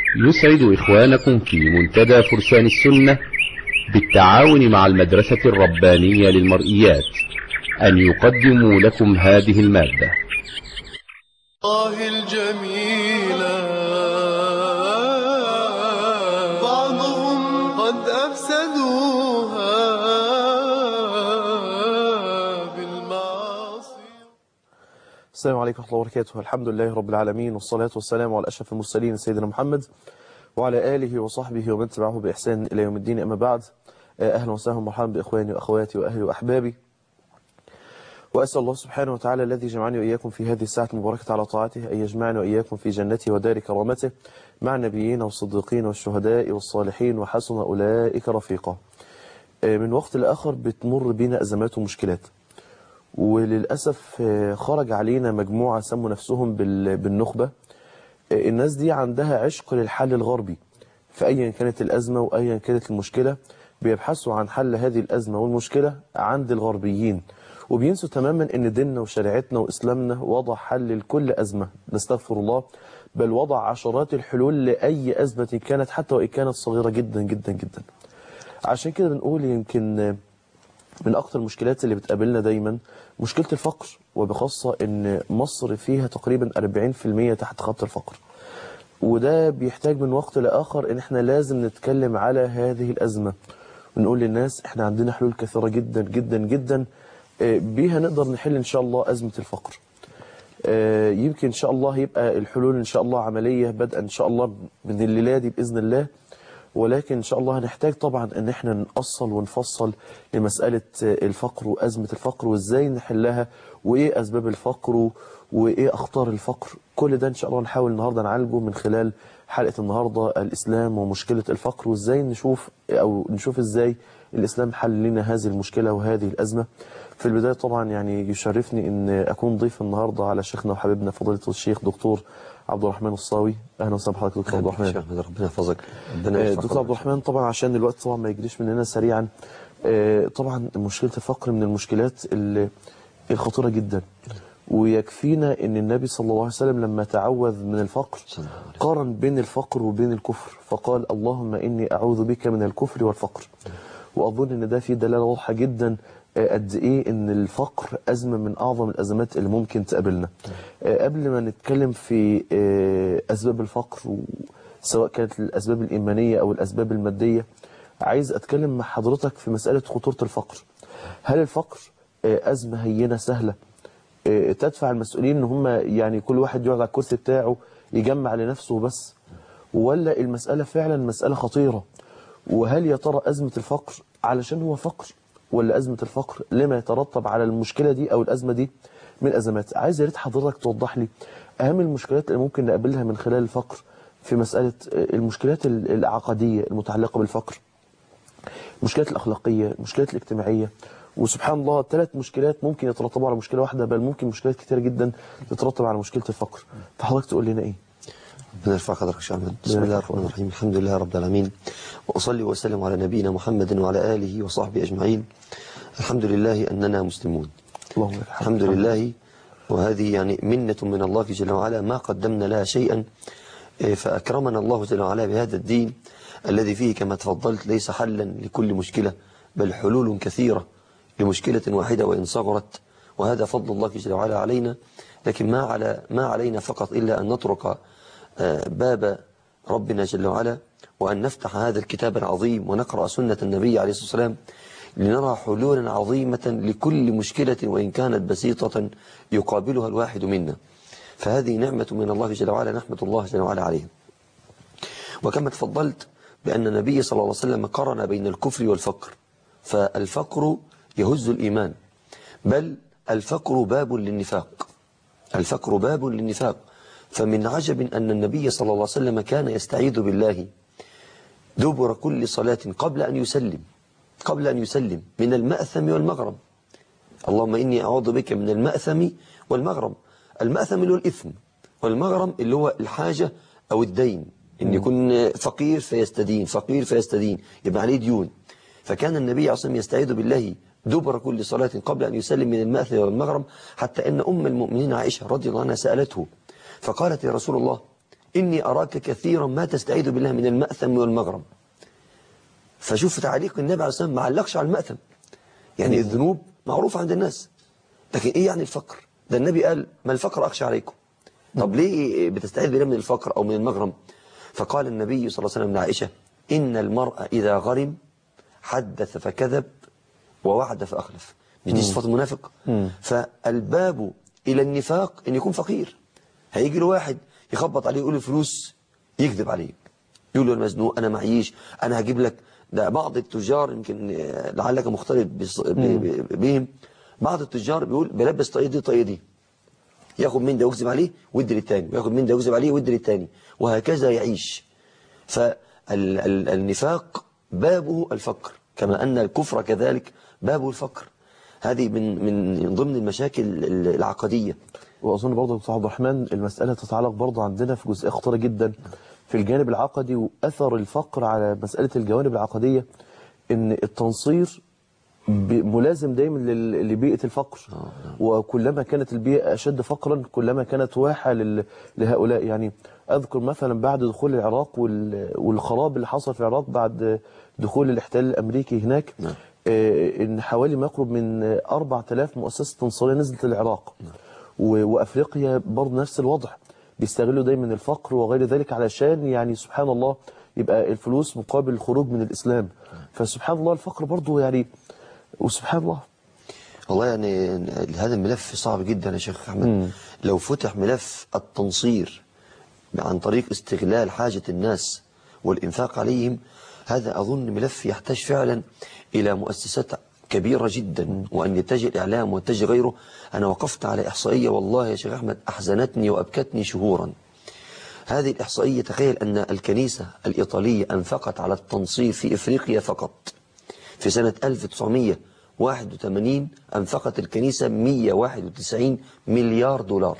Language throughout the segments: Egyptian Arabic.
يسعد إخوانكم في منتدى فرسان السنة بالتعاون مع المدرسة الربانية للمرئيات أن يقدموا لكم هذه المادة الله الجميلة بعضهم قد أفسدوها بالمعاصي السلام عليكم ورحمة الله وبركاته الحمد لله رب العالمين والصلاة والسلام على أشرف المرسلين سيدنا محمد وعلى آله وصحبه ومن تبعه بإحسان إلى يوم الدين أما بعد آه، أهلا وسهلا ومرحبا بإخواني وأخواتي وأهلي وأحبابي وأسأل الله سبحانه وتعالى الذي جمعني وإياكم في هذه الساعة المباركة على طاعته أن يجمعني وإياكم في جنته ودار كرامته مع النبيين والصديقين والشهداء والصالحين وحسن أولئك رفيقا آه، من وقت لآخر بتمر بنا أزمات ومشكلات وللأسف آه، خرج علينا مجموعة سموا نفسهم بال- بالنخبة آه، الناس دي عندها عشق للحل الغربي فأيا كانت الأزمة وأيا كانت المشكلة بيبحثوا عن حل هذه الأزمة والمشكلة عند الغربيين وبينسوا تماما ان ديننا وشريعتنا وإسلامنا وضع حل لكل أزمة نستغفر الله بل وضع عشرات الحلول لأي أزمة كانت حتى وإن كانت صغيرة جدا جدا جدا عشان كده بنقول يمكن آه، من أكثر المشكلات اللي بتقابلنا دايما مشكلة الفقر وبخاصة إن مصر فيها تقريبا 40% تحت خط الفقر وده بيحتاج من وقت لآخر إن إحنا لازم نتكلم على هذه الأزمة ونقول للناس إحنا عندنا حلول كثيرة جدا جدا جدا آه، بيها نقدر نحل إن شاء الله أزمة الفقر آه، يمكن إن شاء الله يبقى الحلول إن شاء الله عملية بدءا إن شاء الله من الليلة دي بإذن الله ولكن إن شاء الله هنحتاج طبعا إن إحنا نأصل ونفصل لمسألة آه، الفقر وأزمة الفقر وإزاي نحلها وإيه أسباب الفقر و- وإيه أخطار الفقر كل ده إن شاء الله نحاول النهاردة نعالجه من خلال حلقة النهاردة الإسلام ومشكلة الفقر وإزاي نشوف أو نشوف إزاي الإسلام حل لنا هذه المشكلة وهذه الأزمة في البداية طبعا يعني يشرفني أن أكون ضيف النهاردة على شيخنا وحبيبنا فضيلة الشيخ دكتور عبد الرحمن الصاوي أهلا وسهلا بحضرتك دكتور عبد الرحمن شيخ أحمد ربنا يحفظك ربنا آه، يرفع دكتور عبد قدرك. الرحمن طبعا عشان الوقت طبعا ما يجريش مننا سريعا آه، طبعا مشكلة الفقر من المشكلات ال- الخطيرة جدا ويكفينا ان النبي صلى الله عليه وسلم لما تعوذ من الفقر صلى الله عليه قارن بين الفقر وبين الكفر فقال اللهم اني اعوذ بك من الكفر والفقر واظن ان ده فيه دلاله واضحه جدا آه، قد ايه ان الفقر ازمه من اعظم الازمات اللي ممكن تقابلنا آه، قبل ما نتكلم في آه، اسباب الفقر و- سواء كانت الاسباب الايمانيه او الاسباب الماديه عايز اتكلم مع حضرتك في مساله خطوره الفقر هل الفقر آه، ازمه هينه سهله آه، تدفع المسؤولين ان هم يعني كل واحد يقعد على الكرسي بتاعه يجمع لنفسه بس ولا المسألة فعلا مسألة خطيرة وهل يا ترى أزمة الفقر علشان هو فقر ولا أزمة الفقر لما يترتب على المشكلة دي أو الأزمة دي من أزمات عايز يا ريت حضرتك توضح لي أهم المشكلات اللي ممكن نقابلها من خلال الفقر في مسألة آه، المشكلات ال- العقدية المتعلقة بالفقر المشكلات الأخلاقية المشكلات الاجتماعية وسبحان الله ثلاث مشكلات ممكن يترتبوا على مشكلة واحدة بل ممكن مشكلات كتيرة جدا تترتب على مشكلة الفقر فحضرتك تقول لنا إيه ربنا يرفع قدرك يا شيخ أحمد بسم الله يرفع الرحمن الرحيم الحمد لله رب العالمين وأصلي وأسلم على نبينا محمد وعلى آله وصحبه أجمعين الحمد لله أننا مسلمون اللهم لك الحمد لله وهذه يعني منة من الله جل وعلا ما قدمنا لها شيئا إيه، فأكرمنا الله جل وعلا بهذا الدين الذي فيه كما تفضلت ليس حلا لكل مشكلة بل حلول كثيرة لمشكلة واحدة وإن صغرت وهذا فضل الله جل وعلا علينا لكن ما على ما علينا فقط إلا أن نطرق آه، باب ربنا جل وعلا وأن نفتح هذا الكتاب العظيم ونقرأ سنة النبي عليه الصلاة والسلام لنرى حلولا عظيمة لكل مشكلة وإن كانت بسيطة يقابلها الواحد منا فهذه نعمة من الله جل وعلا نحمد الله جل وعلا عليها وكما تفضلت بأن النبي صلى الله عليه وسلم قرن بين الكفر والفقر فالفقر يهز الإيمان بل الفقر باب للنفاق الفقر باب للنفاق فمن عجب أن النبي صلى الله عليه وسلم كان يستعيذ بالله دبر كل صلاة قبل أن يسلم قبل أن يسلم من المأثم والمغرم اللهم إني أعوذ بك من المأثم والمغرم المأثم اللي هو الإثم والمغرم اللي هو الحاجة أو الدين إن يكون فقير فيستدين فقير فيستدين يبقى عليه ديون فكان النبي عليه الصلاة والسلام يستعيذ بالله دبر كل صلاة قبل أن يسلم من المأثم والمغرم حتى أن أم المؤمنين عائشة رضي الله عنها سألته فقالت يا رسول الله إني أراك كثيرا ما تستعيذ بالله من المأثم والمغرم فشوف تعليق النبي عليه الصلاة والسلام ما علقش على المأثم يعني الذنوب معروفة عند الناس لكن إيه يعني الفقر ده النبي قال ما الفقر أخشى عليكم طب ليه بتستعيذ بالله من الفقر أو من المغرم فقال النبي صلى الله عليه وسلم لعائشة إن المرء إذا غرم حدث فكذب ووعد فأخلف مش دي صفات المنافق فالباب إلى النفاق إن يكون فقير هيجي له واحد يخبط عليه يقول له فلوس يكذب عليه يقول له المزنوق أنا معيش أنا هجيب لك ده بعض التجار يمكن آه، لعلك مختلط بص- ب- ب- بهم بعض التجار بيقول بلبس طاقية دي طاقية دي ياخد من ده ويكذب عليه ويدي للتاني وياخد من ده ويكذب عليه ويدي للتاني وهكذا يعيش فالنفاق بابه الفقر كما أن الكفر كذلك بابه الفقر هذه من من ضمن المشاكل العقدية واظن برضه دكتور عبد الرحمن المساله تتعلق برضه عندنا في جزئيه خطيره جدا في الجانب العقدي واثر الفقر على مساله الجوانب العقديه ان التنصير ب- ملازم دايما لل- لبيئه الفقر وكلما كانت البيئه اشد فقرا كلما كانت واحه لل- لهؤلاء يعني اذكر مثلا بعد دخول العراق وال- والخراب اللي حصل في العراق بعد دخول الاحتلال الامريكي هناك نعم. آه، ان حوالي ما يقرب من آه، 4000 مؤسسه تنصيريه نزلت العراق و- وافريقيا برضه نفس الوضع بيستغلوا دايما الفقر وغير ذلك علشان يعني سبحان الله يبقى الفلوس مقابل الخروج من الاسلام فسبحان الله الفقر برضه يعني وسبحان الله والله يعني هذا الملف صعب جدا يا شيخ أحمد لو فتح ملف التنصير عن طريق استغلال حاجة الناس والإنفاق عليهم هذا أظن ملف يحتاج فعلا إلى مؤسسات كبيرة جدا وأن يتجه الإعلام ويتجه غيره أنا وقفت على إحصائية والله يا شيخ أحمد أحزنتني وأبكتني شهورا هذه الإحصائية تخيل أن الكنيسة الإيطالية أنفقت على التنصير في إفريقيا فقط في سنة 1981 أنفقت الكنيسة 191 مليار دولار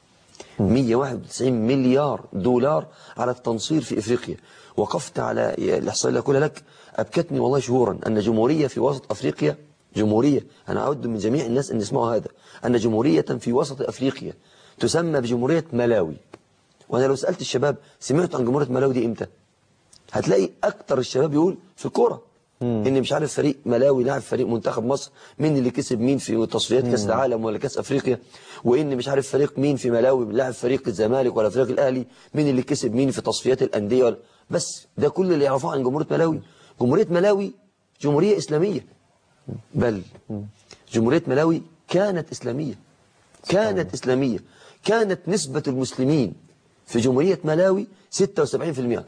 191 مليار دولار على التنصير في إفريقيا وقفت على الإحصائية اللي أقولها لك أبكتني والله شهورا أن جمهورية في وسط أفريقيا جمهورية أنا أود من جميع الناس أن يسمعوا هذا أن جمهورية في وسط أفريقيا تسمى بجمهورية ملاوي وأنا لو سألت الشباب سمعتوا عن جمهورية ملاوي دي إمتى هتلاقي أكتر الشباب يقول في الكورة ان مش عارف فريق ملاوي لاعب فريق منتخب مصر مين اللي كسب مين في تصفيات كاس العالم ولا كاس افريقيا وان مش عارف فريق مين في ملاوي لاعب فريق الزمالك ولا فريق الاهلي مين اللي كسب مين في تصفيات الانديه ولا بس ده كل اللي يعرفوه عن جمهوريه ملاوي جمهوريه ملاوي جمهوريه اسلاميه بل جمهوريه ملاوي كانت اسلاميه كانت اسلاميه كانت نسبه المسلمين في جمهوريه ملاوي 76%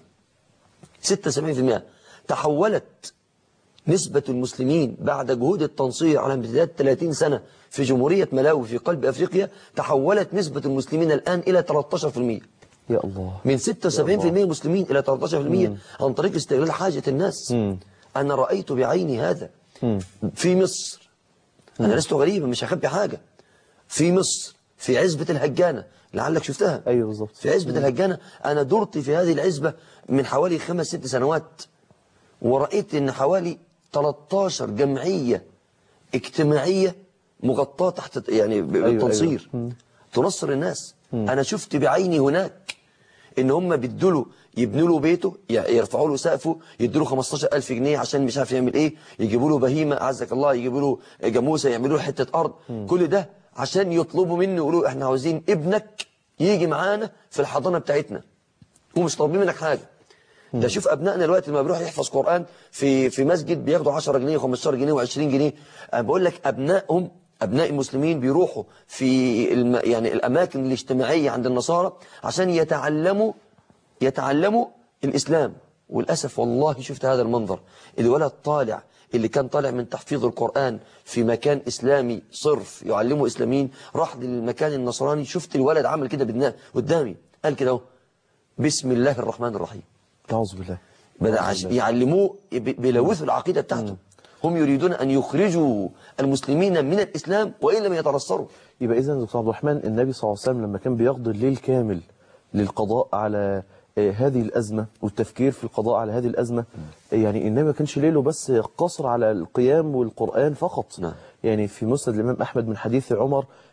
76% تحولت نسبة المسلمين بعد جهود التنصير على امتداد 30 سنة في جمهورية ملاوي في قلب أفريقيا تحولت نسبة المسلمين الآن إلى 13% يا الله من 76% مسلمين إلى 13% عن طريق استغلال حاجة الناس أنا رأيت بعيني هذا في مصر أنا لست غريبا مش هخبي حاجة في مصر في عزبة الهجانة لعلك شفتها ايوه بالظبط في عزبة الهجانة أنا درت في هذه العزبة من حوالي خمس ست سنوات ورأيت أن حوالي 13 جمعية اجتماعية مغطاة تحت يعني بالتنصير تنصر الناس أنا شفت بعيني هناك ان هم بيدوا له يبنوا له بيته ي- يرفعوا له سقفه يدوا له 15000 جنيه عشان مش عارف يعمل ايه يجيبوا له بهيمه اعزك الله يجيبوا له جاموسه يعملوا له حته ارض كل ده عشان يطلبوا منه يقولوا احنا عاوزين ابنك يجي معانا في الحضانه بتاعتنا ومش طالبين منك حاجه ده شوف ابنائنا دلوقتي لما بيروح يحفظ قران في في مسجد بياخدوا 10 جنيه و15 جنيه و20 جنيه انا بقول لك ابنائهم ابناء المسلمين بيروحوا في الم يعني الاماكن الاجتماعيه عند النصارى عشان يتعلموا يتعلموا الاسلام وللاسف والله شفت هذا المنظر الولد طالع اللي كان طالع من تحفيظ القرآن في مكان إسلامي صرف يعلمه إسلاميين راح للمكان النصراني شفت الولد عمل كده بدنا قدامي قال كده اهو بسم الله الرحمن الرحيم أعوذ بالله بدأ عش- يعلموه ب- بيلوثوا العقيدة بتاعته هم يريدون أن يخرجوا المسلمين من الإسلام وإن لم يتنصروا يبقى إذا دكتور عبد الرحمن النبي صلى الله عليه وسلم لما كان بيقضي الليل كامل للقضاء على آه، هذه الأزمة والتفكير في القضاء على هذه الأزمة يعني النبي ما كانش ليله بس قصر على القيام والقرآن فقط نعم. يعني في مسند الإمام أحمد من حديث عمر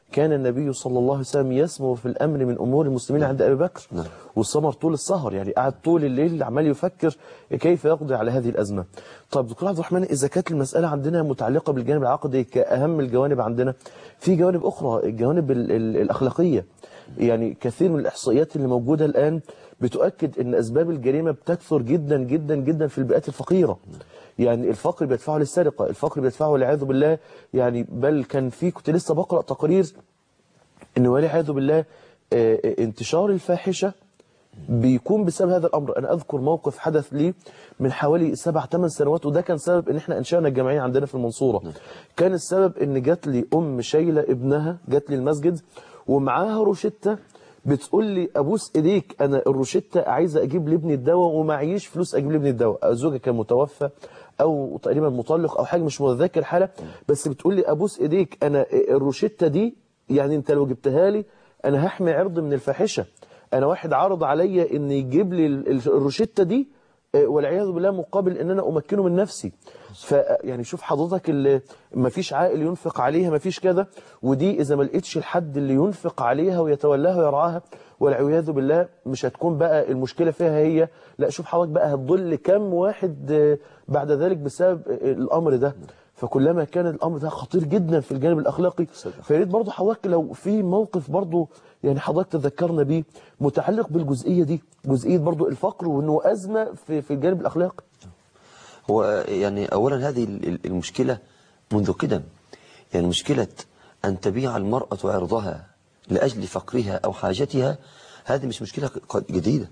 كان النبي صلى الله عليه وسلم يسمو في الأمر من أمور المسلمين عند أبي بكر نعم. والسمر طول السهر يعني قعد طول الليل عمال يفكر كيف يقضي على هذه الأزمة طب دكتور عبد الرحمن إذا كانت المسألة عندنا متعلقة بالجانب العقدي كأهم الجوانب عندنا في جوانب أخرى الجوانب ال- ال- الأخلاقية يعني كثير من الإحصائيات اللي موجودة الآن بتؤكد أن أسباب الجريمة بتكثر جدا جدا جدا في البيئات الفقيرة يعني الفقر بيدفعه للسرقة الفقر بيدفعه والعياذ بالله يعني بل كان في كنت لسه بقرأ تقارير ان والعياذ بالله آه، آه، انتشار الفاحشة بيكون بسبب هذا الامر انا اذكر موقف حدث لي من حوالي سبع ثمان سنوات وده كان سبب ان احنا انشانا الجمعيه عندنا في المنصوره كان السبب ان جات لي ام شايله ابنها جات لي المسجد ومعاها روشته بتقول لي ابوس ايديك انا الروشته عايزه اجيب لابني الدواء ومعيش فلوس اجيب لابني الدواء زوجها كان متوفى او تقريبا مطلق او حاجه مش متذكر الحاله بس بتقول لي ابوس ايديك انا الروشته دي يعني انت لو جبتها لي انا هحمي عرض من الفاحشه انا واحد عرض عليا ان يجيب لي ال- ال- الروشته دي آه، والعياذ بالله مقابل ان انا امكنه من نفسي ف يعني شوف حضرتك اللي ما فيش عائل ينفق عليها ما فيش كده ودي اذا ما لقيتش الحد اللي ينفق عليها ويتولاها ويرعاها والعياذ بالله مش هتكون بقى المشكله فيها هي لا شوف حضرتك بقى هتضل كم واحد آه، بعد ذلك بسبب آه، الامر ده فكلما كان الامر ده خطير جدا في الجانب الاخلاقي فياريت برضه حضرتك لو في موقف برضه يعني حضرتك تذكرنا بيه متعلق بالجزئيه دي جزئيه برضه الفقر وانه ازمه في في الجانب الاخلاقي هو يعني أولا هذه ال- ال- المشكلة منذ قدم يعني مشكلة أن تبيع المرأة عرضها لأجل فقرها أو حاجتها هذه مش مشكلة ق- جديدة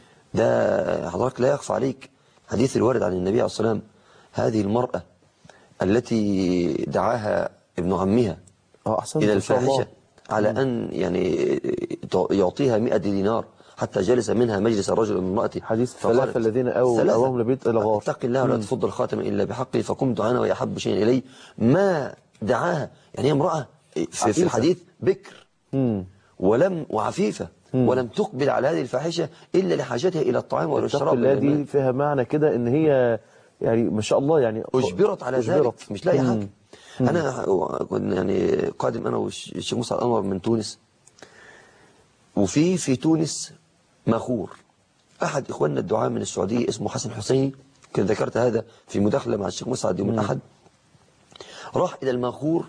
ده حضرتك لا يخفى عليك حديث الوارد عن النبي عليه الصلاة والسلام هذه المرأة التي دعاها ابن عمها اه احسن إلى ما شاء الله الفاحشة على أن يعني يعطيها 100 دينار حتى جلس منها مجلس الرجل وامرأته حديث فقالت ثلاثة الذين أووا ثلاثة. أوهم لبيت إلى غار اتق الله ولا تفض الخاتم إلا بحقه فقمت أنا ويحب شيء إلي ما دعاها يعني هي امرأة في, في عفيفة. الحديث بكر مم. ولم وعفيفة ولم تقبل على هذه الفاحشة إلا لحاجتها إلى الطعام اتق والشراب الله والإيمان. دي فيها معنى كده ان هي يعني ما شاء الله يعني أجبرت على أجبرت. ذلك مش لاقي مم. حاجة أنا كنت يعني قادم أنا والشيخ موسى الأنور من تونس وفي في تونس مخور أحد إخواننا الدعاء من السعودية اسمه حسن حسيني كنت ذكرت هذا في مداخلة مع الشيخ مسعد يوم الأحد راح إلى المخور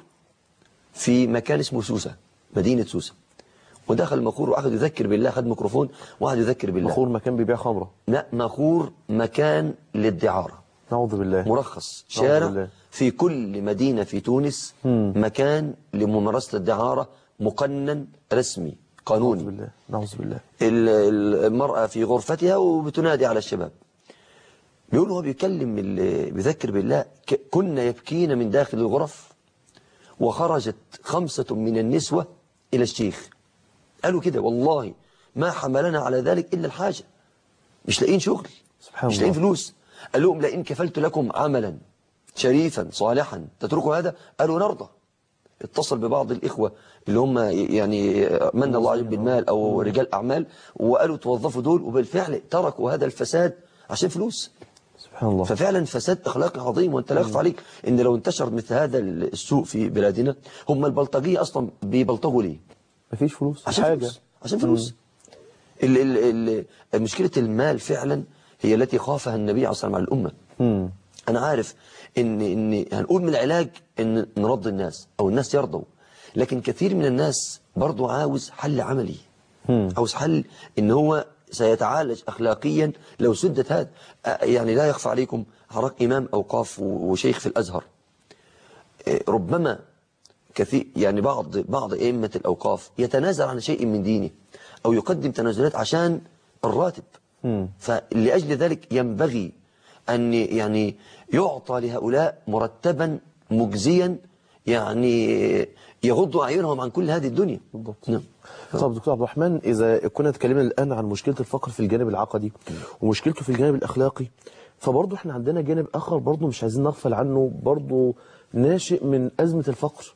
في مكان اسمه سوسة مدينة سوسة ودخل المخور وأخذ يذكر بالله أخذ ميكروفون وقعد يذكر بالله مخور مكان بيبيع خمره لا مخور مكان للدعارة نعوذ بالله مرخص نعوذ شارع بالله. في كل مدينة في تونس مم. مكان لممارسة الدعارة مقنن رسمي نعوذ قانوني بالله نعوذ بالله ال- ال- المرأة في غرفتها وبتنادي على الشباب بيقول هو بيكلم ال- بيذكر بالله ك- كنا يبكين من داخل الغرف وخرجت خمسة من النسوة إلى الشيخ قالوا كده والله ما حملنا على ذلك إلا الحاجة مش لاقيين شغل سبحان مش الله. لاقيين فلوس قال لهم لئن كفلت لكم عملا شريفا صالحا تتركوا هذا قالوا نرضى اتصل ببعض الإخوة اللي هم يعني من الله عليهم بالمال أو رجال أعمال وقالوا توظفوا دول وبالفعل تركوا هذا الفساد عشان فلوس سبحان الله ففعلا فساد أخلاقي عظيم وانت لا يخفى عليك ان لو انتشر مثل هذا السوء في بلادنا هم البلطجية أصلا بيبلطجوا ليه مفيش فلوس عشان حاجة فلوس عشان فلوس ال ال ال مشكلة المال فعلا هي التي خافها النبي عليه الصلاة والسلام على الأمة مم. أنا عارف إن إن هنقول من العلاج إن نرضي الناس أو الناس يرضوا لكن كثير من الناس برضو عاوز حل عملي مم. عاوز حل إن هو سيتعالج أخلاقيا لو سدت هذا آه، يعني لا يخفى عليكم حضرتك إمام أوقاف و- وشيخ في الأزهر آه، ربما كثير يعني بعض بعض أئمة الأوقاف يتنازل عن شيء من دينه أو يقدم تنازلات عشان الراتب مم. فلأجل ذلك ينبغي أن يعني يعطى لهؤلاء مرتبا مجزيا يعني يغض أعينهم عن كل هذه الدنيا بالضبط. نعم طب دكتور عبد الرحمن إذا كنا اتكلمنا الآن عن مشكلة الفقر في الجانب العقدي ومشكلته في الجانب الأخلاقي فبرضه احنا عندنا جانب آخر برضه مش عايزين نغفل عنه برضه ناشئ من أزمة الفقر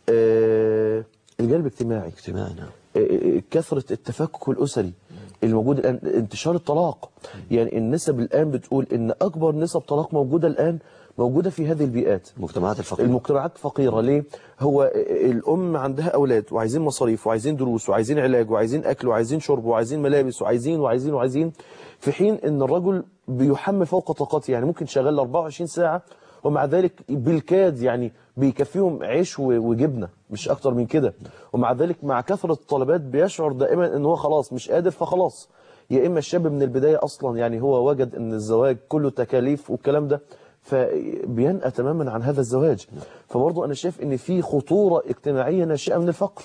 آه الجانب الاجتماعي اجتماعي نعم آه، كثرة التفكك الأسري الموجود الآن انتشار الطلاق يعني النسب الآن بتقول إن أكبر نسب طلاق موجودة الآن موجودة في هذه البيئات المجتمعات الفقيرة المجتمعات فقيرة ليه؟ هو الأم عندها أولاد وعايزين مصاريف وعايزين دروس وعايزين علاج وعايزين أكل وعايزين شرب وعايزين ملابس وعايزين وعايزين وعايزين في حين إن الرجل بيحمل فوق طاقته يعني ممكن شغال 24 ساعة ومع ذلك بالكاد يعني بيكفيهم عيش و- وجبنة مش أكتر من كده ومع ذلك مع كثرة الطلبات بيشعر دائما إن هو خلاص مش قادر فخلاص يا إما الشاب من البداية أصلا يعني هو وجد إن الزواج كله تكاليف والكلام ده فبينأى تماما عن هذا الزواج فبرضه أنا شايف إن في خطورة اجتماعية ناشئة من الفقر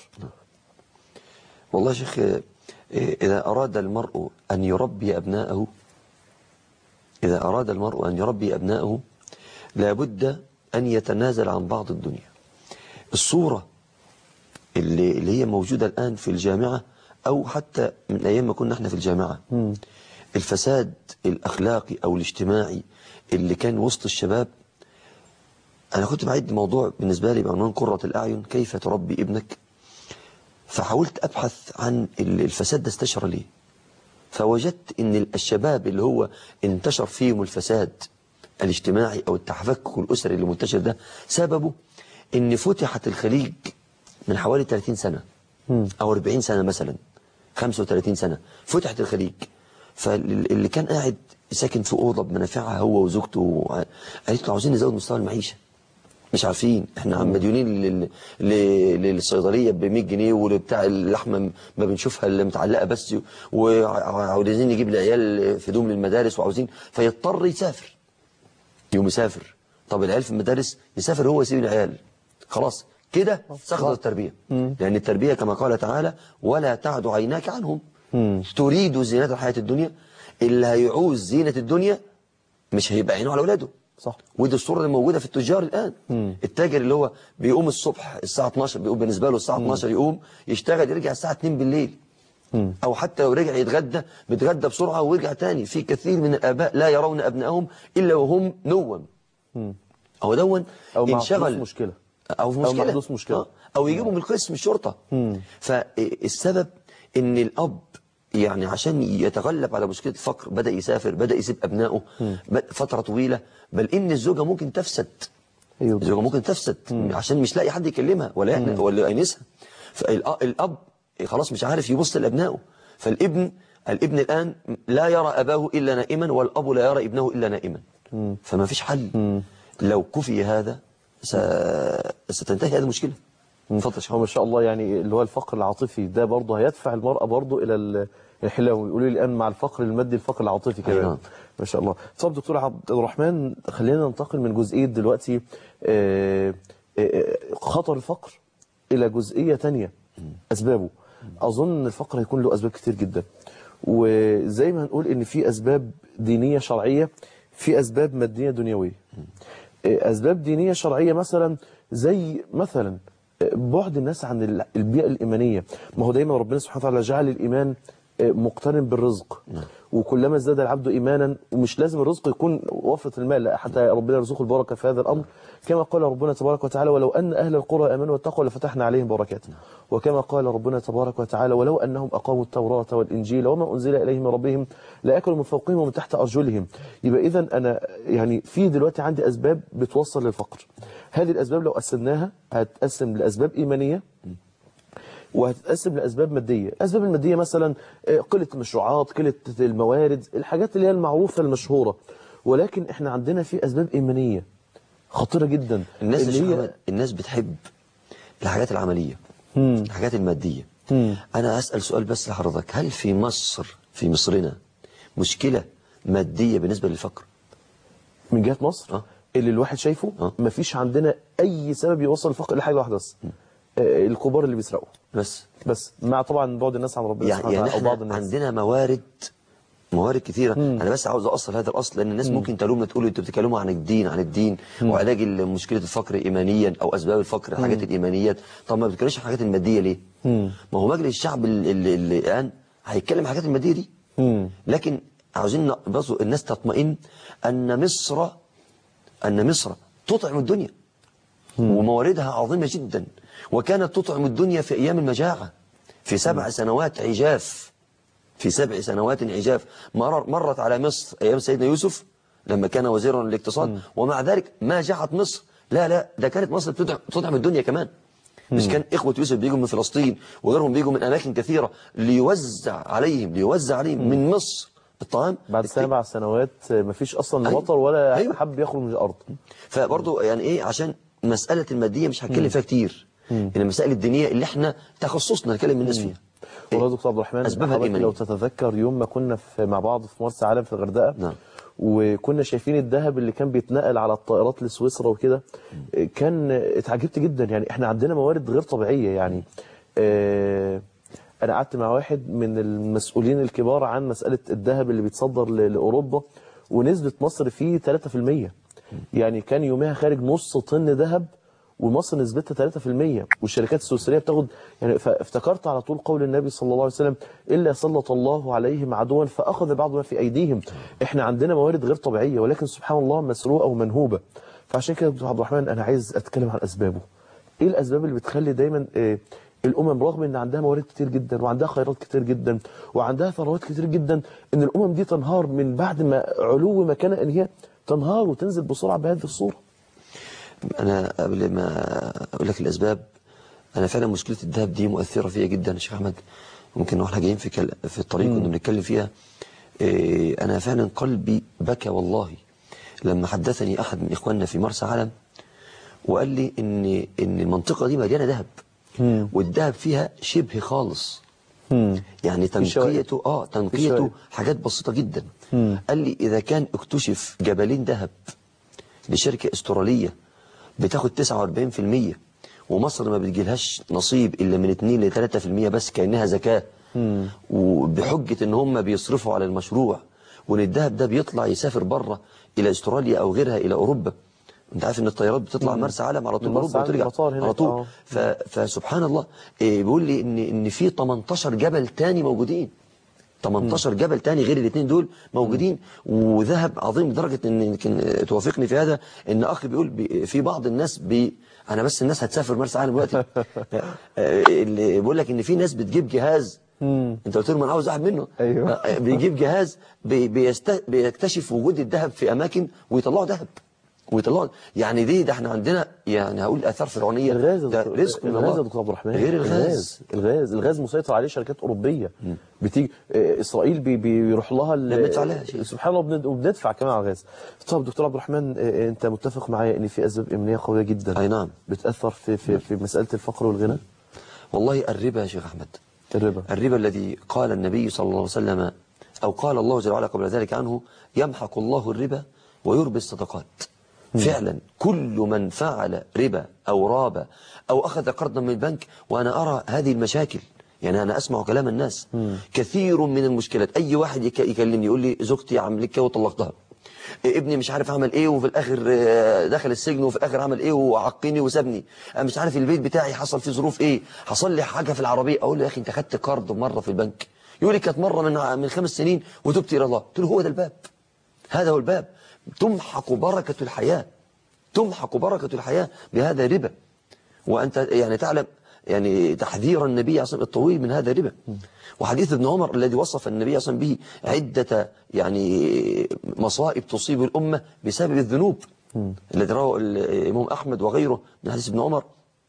والله يا شيخ آه، إذا أراد المرء أن يربي أبناءه إذا أراد المرء أن يربي أبناءه لابد أن يتنازل عن بعض الدنيا الصورة اللي, اللي هي موجودة الآن في الجامعة أو حتى من أيام ما كنا احنا في الجامعة الفساد الأخلاقي أو الاجتماعي اللي كان وسط الشباب أنا كنت بعد موضوع بالنسبة لي بعنوان قرة الأعين كيف تربي ابنك فحاولت أبحث عن ال- الفساد ده استشر ليه فوجدت ان الشباب اللي هو انتشر فيهم الفساد الاجتماعي او التفكك الاسري اللي منتشر ده سببه ان فتحت الخليج من حوالي 30 سنة او 40 سنة مثلا 35 سنة فتحت الخليج فاللي كان قاعد ساكن في أوضة بمنافعها هو وزوجته قالت له عاوزين نزود مستوى المعيشة مش عارفين احنا عم مديونين لل- لل- للصيدليه ب 100 جنيه ولبتاع اللحمه ما بنشوفها اللي متعلقه بس وعاوزين نجيب العيال في دوم للمدارس وعاوزين فيضطر يسافر يوم يسافر طب العيال في المدارس يسافر هو يسيب العيال خلاص كده سقطت التربيه لان التربيه كما قال تعالى ولا تعد عيناك عنهم تريد زينه الحياه الدنيا اللي هيعوز زينه الدنيا مش هيبقى عينه على اولاده صح ودي الصورة اللي موجودة في التجار الآن التاجر اللي هو بيقوم الصبح الساعة 12 بيقوم بالنسبة له الساعة 12 يقوم يشتغل يرجع الساعة 2 بالليل أو حتى لو رجع يتغدى بيتغدى بسرعة ويرجع تاني في كثير من الآباء لا يرون أبنائهم إلا وهم نوم أو دون أو مع انشغل حدوث مشكلة. أو في أو مشكلة مع حدوث مشكلة. آه. أو يجيبوا من قسم الشرطة فالسبب إن الأب يعني عشان يتغلب على مشكلة الفقر بدأ يسافر بدأ يسيب أبنائه بد- فترة طويلة بل إن الزوجة ممكن تفسد أيوة. الزوجة ممكن تفسد عشان مش لاقي حد يكلمها ولا يحن- ولا ينسها فالأب خلاص مش عارف يبص لأبنائه فالابن الابن الآن لا يرى أباه إلا نائما والأب لا يرى ابنه إلا نائما فما فيش حل لو كفي هذا س... ستنتهي هذه المشكلة اتفضل يا شيخ هو ما شاء الله يعني اللي هو الفقر العاطفي ده برضه هيدفع المرأة برضه إلى ال- الحلو يقولوا لي الآن مع الفقر المادي الفقر العاطفي كمان نعم. ما شاء الله طب دكتور عبد الرحمن خلينا ننتقل من جزئية دلوقتي آه، آه، خطر الفقر إلى جزئية تانية أسبابه أظن أن الفقر هيكون له أسباب كتير جدا وزي ما هنقول إن في أسباب دينية شرعية في أسباب مادية دنيوية أسباب دينية شرعية مثلا زي مثلا بعد الناس عن ال- البيئة الإيمانية ما هو دايما ربنا سبحانه وتعالى جعل الإيمان مقترن بالرزق وكلما ازداد العبد إيمانا ومش لازم الرزق يكون وفرة المال لا حتى ربنا يرزقه البركة في هذا الأمر كما قال ربنا تبارك وتعالى ولو أن أهل القرى آمنوا واتقوا لفتحنا عليهم بركات وكما قال ربنا تبارك وتعالى ولو أنهم أقاموا التوراة والإنجيل وما أنزل إليهم من ربهم لأكلوا من فوقهم ومن تحت أرجلهم يبقى إذا أنا يعني في دلوقتي عندي أسباب بتوصل للفقر هذه الأسباب لو قسمناها هتقسم لأسباب إيمانية وهتتقسم لأسباب مادية الأسباب المادية مثلا آه، قلة المشروعات قلة الموارد الحاجات اللي هي المعروفة المشهورة ولكن احنا عندنا في أسباب إيمانية خطيرة جدا الناس يا اللي شيخ هي أحمد، الناس بتحب الحاجات العملية الحاجات المادية أنا أسأل سؤال بس لحضرتك هل في مصر في مصرنا مشكلة مادية بالنسبة للفقر من جهة مصر آه. اللي الواحد شايفه آه. مفيش عندنا أي سبب يوصل الفقر لحاجة واحدة بس آه، الكبار اللي بيسرقوا بس بس مع طبعا بعد الناس عن ربنا يعني, سبحانه يعني وتعالى أو احنا بعض الناس عندنا موارد موارد كثيرة أنا بس عاوز أوصل هذا الأصل لأن الناس ممكن تلومنا تقولوا أنتوا بتتكلموا عن الدين عن الدين وعلاج مشكلة الفقر إيمانيا أو أسباب الفقر الحاجات الإيمانيات طب ما بتتكلمش عن الحاجات المادية ليه؟ ما هو مجلس الشعب اللي, اللي, اللي الآن هيتكلم عن الحاجات المادية دي لكن عاوزين ن- برضه الناس تطمئن أن مصر أن مصر تطعم الدنيا ومواردها عظيمة جدا وكانت تطعم الدنيا في أيام المجاعة في سبع سنوات عجاف في سبع سنوات عجاف مر مرت على مصر أيام سيدنا يوسف لما كان وزيرا للاقتصاد ومع ذلك ما جاعت مصر لا لا ده كانت مصر بتدعم, بتدعم الدنيا كمان مش كان إخوة يوسف بيجوا من فلسطين وغيرهم بيجوا من أماكن كثيرة ليوزع عليهم ليوزع عليهم من مصر الطعام بعد الت- سبع سنوات مفيش اصلا أيوة. مطر ولا أيوة. حب يخرج من الارض فبرضه يعني ايه عشان مسألة المادية مش هتكلم فيها كتير إن المسائل الدينية اللي احنا تخصصنا نتكلم الناس فيها والله يا دكتور عبد الرحمن أسبابها حضرتك الإيمانية. لو تتذكر يوم ما كنا في مع بعض في مرسى علم في الغردقه نعم. وكنا شايفين الذهب اللي كان بيتنقل على الطائرات لسويسرا وكده كان اتعجبت جدا يعني احنا عندنا موارد غير طبيعيه يعني اه انا قعدت مع واحد من المسؤولين الكبار عن مساله الذهب اللي بيتصدر ل- لاوروبا ونسبه مصر فيه 3% يعني كان يومها خارج نص طن ذهب ومصر نسبتها 3% والشركات السويسريه بتاخد يعني فافتكرت على طول قول النبي صلى الله عليه وسلم الا سلط الله عليهم عدوا فاخذ بعض ما في ايديهم احنا عندنا موارد غير طبيعيه ولكن سبحان الله مسروقه ومنهوبه فعشان كده يا دكتور عبد الرحمن انا عايز اتكلم عن اسبابه ايه الاسباب اللي بتخلي دايما آه، الامم رغم ان عندها موارد كتير جدا وعندها خيرات كتير جدا وعندها ثروات كتير جدا ان الامم دي تنهار من بعد ما علو مكانها ان هي تنهار وتنزل بسرعه بهذه الصوره أنا قبل ما أقول لك الأسباب أنا فعلا مشكلة الذهب دي مؤثرة فيا جدا يا شيخ أحمد ممكن واحنا جايين في كل... في الطريق كنا بنتكلم فيها إيه أنا فعلا قلبي بكى والله لما حدثني أحد من إخواننا في مرسى علم وقال لي إن إن المنطقة دي مليانة ذهب والذهب فيها شبه خالص يعني في شوائب. تنقيته اه تنقيته شوائب. حاجات بسيطة جدا قال لي إذا كان اكتشف جبلين ذهب لشركة استرالية بتاخد 49% ومصر ما بتجيلهاش نصيب إلا من 2 ل 3% بس كأنها زكاة وبحجة إن هم بيصرفوا على المشروع وإن الذهب ده بيطلع يسافر بره إلى استراليا أو غيرها إلى أوروبا أنت عارف إن الطيارات بتطلع مرسى علم على طول من مرسى أوروبا علم وترجع المطار هناك، على طول آه. ف... فسبحان الله إيه بيقول لي إن إن في 18 جبل تاني موجودين 18 جبل تاني غير الاثنين دول موجودين وذهب عظيم لدرجه ان يمكن توافقني في هذا ان اخي بيقول بي في بعض الناس بي انا بس الناس هتسافر مرسى علم دلوقتي آه، اللي بيقول لك ان في ناس بتجيب جهاز انت قلت لهم انا عاوز واحد منه أيوة. آه، بيجيب جهاز بي بيست... بيكتشف وجود الذهب في اماكن ويطلعوا ذهب ويطلعوا يعني دي ده احنا عندنا يعني هقول اثار فرعونيه الغاز يا ده دكتور- رزق من الغاز يا الله دكتور عبد الرحمن غير الغاز الغاز الغاز مسيطر عليه شركات اوروبيه بتيجي آه، اسرائيل بي بيروح لها ال- لا بندفع لها شيء. سبحان الله وبند- وبندفع كمان على الغاز طب دكتور عبد الرحمن آه، انت متفق معايا ان في اسباب امنيه قويه جدا أي نعم. بتاثر في في في مساله الفقر والغنى والله الربا يا شيخ احمد الربا الربا الذي قال النبي صلى الله عليه وسلم أو قال الله جل وعلا قبل ذلك عنه يمحق الله الربا ويربي الصدقات فعلا كل من فعل ربا أو راب أو أخذ قرضا من البنك وأنا أرى هذه المشاكل يعني أنا أسمع كلام الناس كثير من المشكلات أي واحد يك- يكلمني يقول لي زوجتي عملت كده وطلقتها ابني مش عارف عمل ايه وفي الاخر آه، دخل السجن وفي الاخر عمل ايه وعقني وسابني انا مش عارف البيت بتاعي حصل فيه ظروف ايه حصل لي حاجه في العربيه اقول له يا اخي انت خدت قرض مره في البنك يقول لي كانت مره من ع- من خمس سنين وتبت الى الله قلت له هو ده الباب هذا هو الباب تمحق بركه الحياه تمحق بركه الحياه بهذا الربا وانت يعني تعلم يعني تحذير النبي عليه الصلاة والسلام الطويل من هذا الربا وحديث ابن عمر الذي وصف النبي صلى الله عليه وسلم به عدة يعني مصائب تصيب الأمة بسبب الذنوب الذي رواه الإمام أحمد وغيره من حديث ابن عمر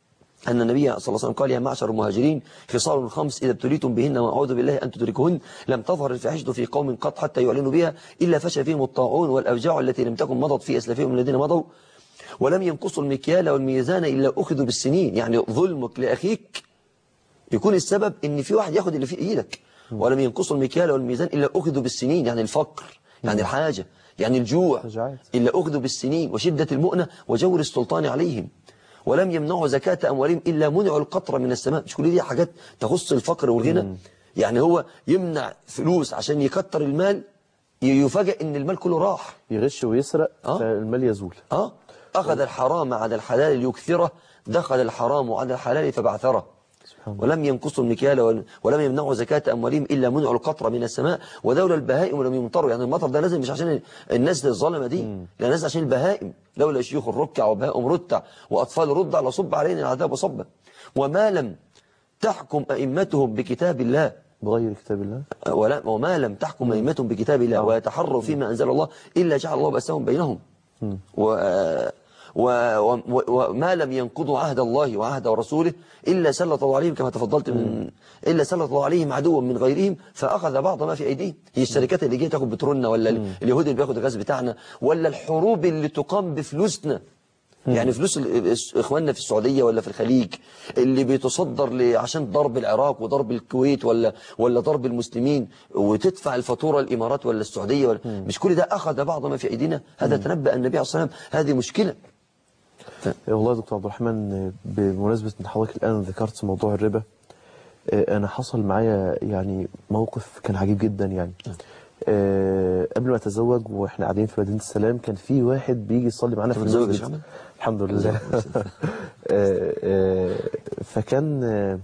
أن النبي صلى الله عليه وسلم قال يا معشر المهاجرين خصال خمس إذا ابتليتم بهن وأعوذ بالله أن تدركهن لم تظهر الفاحشة في قوم قط حتى يعلنوا بها إلا فشى فيهم الطاعون والأوجاع التي لم تكن مضت في أسلافهم الذين مضوا ولم ينقصوا المكيال والميزان إلا أخذوا بالسنين يعني ظلمك لأخيك يكون السبب ان في واحد ياخد اللي في ايدك ولم ينقصوا المكيال والميزان الا اخذوا بالسنين يعني الفقر يعني الحاجه يعني الجوع شجاعات. الا اخذوا بالسنين وشده المؤنه وجور السلطان عليهم ولم يمنعوا زكاه اموالهم الا منعوا القطره من السماء مش كل دي حاجات تخص الفقر والغنى يعني هو يمنع فلوس عشان يكتر المال ي- يفاجئ ان المال كله راح يغش ويسرق آه. فالمال يزول اه أخذ الحرام على الحلال ليكثره دخل الحرام على الحلال فبعثره ولم ينقصوا المكيال ول- ولم يمنعوا زكاة أموالهم إلا منعوا القطرة من السماء ودولة البهائم ولم يمطروا يعني المطر ده نازل مش عشان الناس الظلمة دي ده نازل عشان البهائم لولا شيوخ الركع وبهائم رتع وأطفال رضع لصب علينا العذاب صبا وما لم تحكم أئمتهم بكتاب الله بغير كتاب الله ولا وما لم تحكم أئمتهم بكتاب الله ويتحروا فيما أنزل الله إلا جعل الله بأسهم بينهم و و و وما لم ينقضوا عهد الله وعهد رسوله إلا سلط الله عليهم كما تفضلت من إلا سلط الله عليهم عدوا من غيرهم فأخذ بعض ما في أيديهم هي الشركات اللي جايه تاخد بترولنا ولا اليهود اللي بياخد الغاز بتاعنا ولا الحروب اللي تقام بفلوسنا يعني فلوس ال- اخواننا في السعودية ولا في الخليج اللي بيتصدر ل- عشان ضرب العراق وضرب الكويت ولا ولا ضرب المسلمين وتدفع الفاتورة الامارات ولا السعودية ولا مش كل ده اخذ بعض ما في ايدينا هذا تنبأ النبي عليه الصلاة والسلام هذه مشكلة إيه والله يا دكتور عبد الرحمن آه، بمناسبة ان حضرتك الآن ذكرت موضوع الربا آه، أنا حصل معايا يعني موقف كان عجيب جدا يعني آه، قبل ما أتزوج وإحنا قاعدين في مدينة السلام كان في واحد بيجي يصلي معانا في أنت متزوج يا المسجد شعبان؟ الحمد لله آه، آه، فكان آه،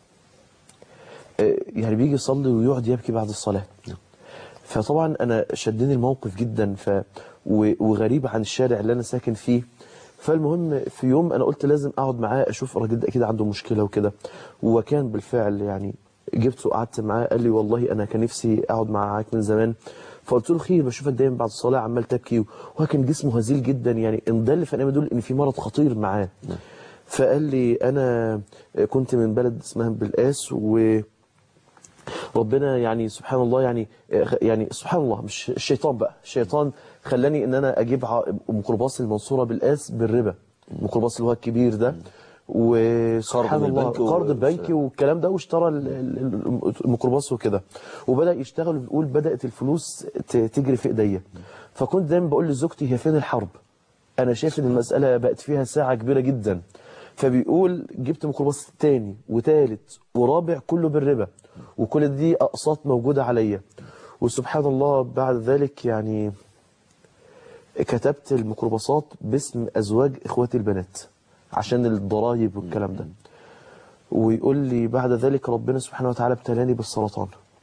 آه، يعني بيجي يصلي ويقعد يبكي بعد الصلاة فطبعا انا شدني الموقف جدا ف و- وغريب عن الشارع اللي انا ساكن فيه فالمهم في يوم انا قلت لازم اقعد معاه اشوف الراجل ده اكيد عنده مشكله وكده وكان بالفعل يعني جبته وقعدت معاه قال لي والله انا كان نفسي اقعد معاك من زمان فقلت له خير بشوفك دايما بعد الصلاه عمال تبكي وهو كان جسمه هزيل جدا يعني ان ده اللي في يدل ان في مرض خطير معاه فقال لي انا كنت من بلد اسمها بلقاس و ربنا يعني سبحان الله يعني يعني سبحان الله مش الشيطان بقى الشيطان خلاني ان انا اجيب ع- ميكروباص المنصوره بالقاس بالربا الميكروباص اللي هو الكبير ده وسبحان قرض الله البنك و- قرض البنكي والكلام ده واشترى ال- ال- الميكروباص وكده وبدا يشتغل وبيقول بدات الفلوس ت- تجري في ايديا فكنت دايما بقول لزوجتي هي فين الحرب انا شايف ان المساله بقت فيها ساعه كبيره جدا فبيقول جبت ميكروباص تاني وتالت ورابع كله بالربا وكل دي اقساط موجوده عليا وسبحان الله بعد ذلك يعني كتبت الميكروباصات باسم ازواج اخواتي البنات عشان الضرايب والكلام ده ويقول لي بعد ذلك ربنا سبحانه وتعالى ابتلاني بالسرطان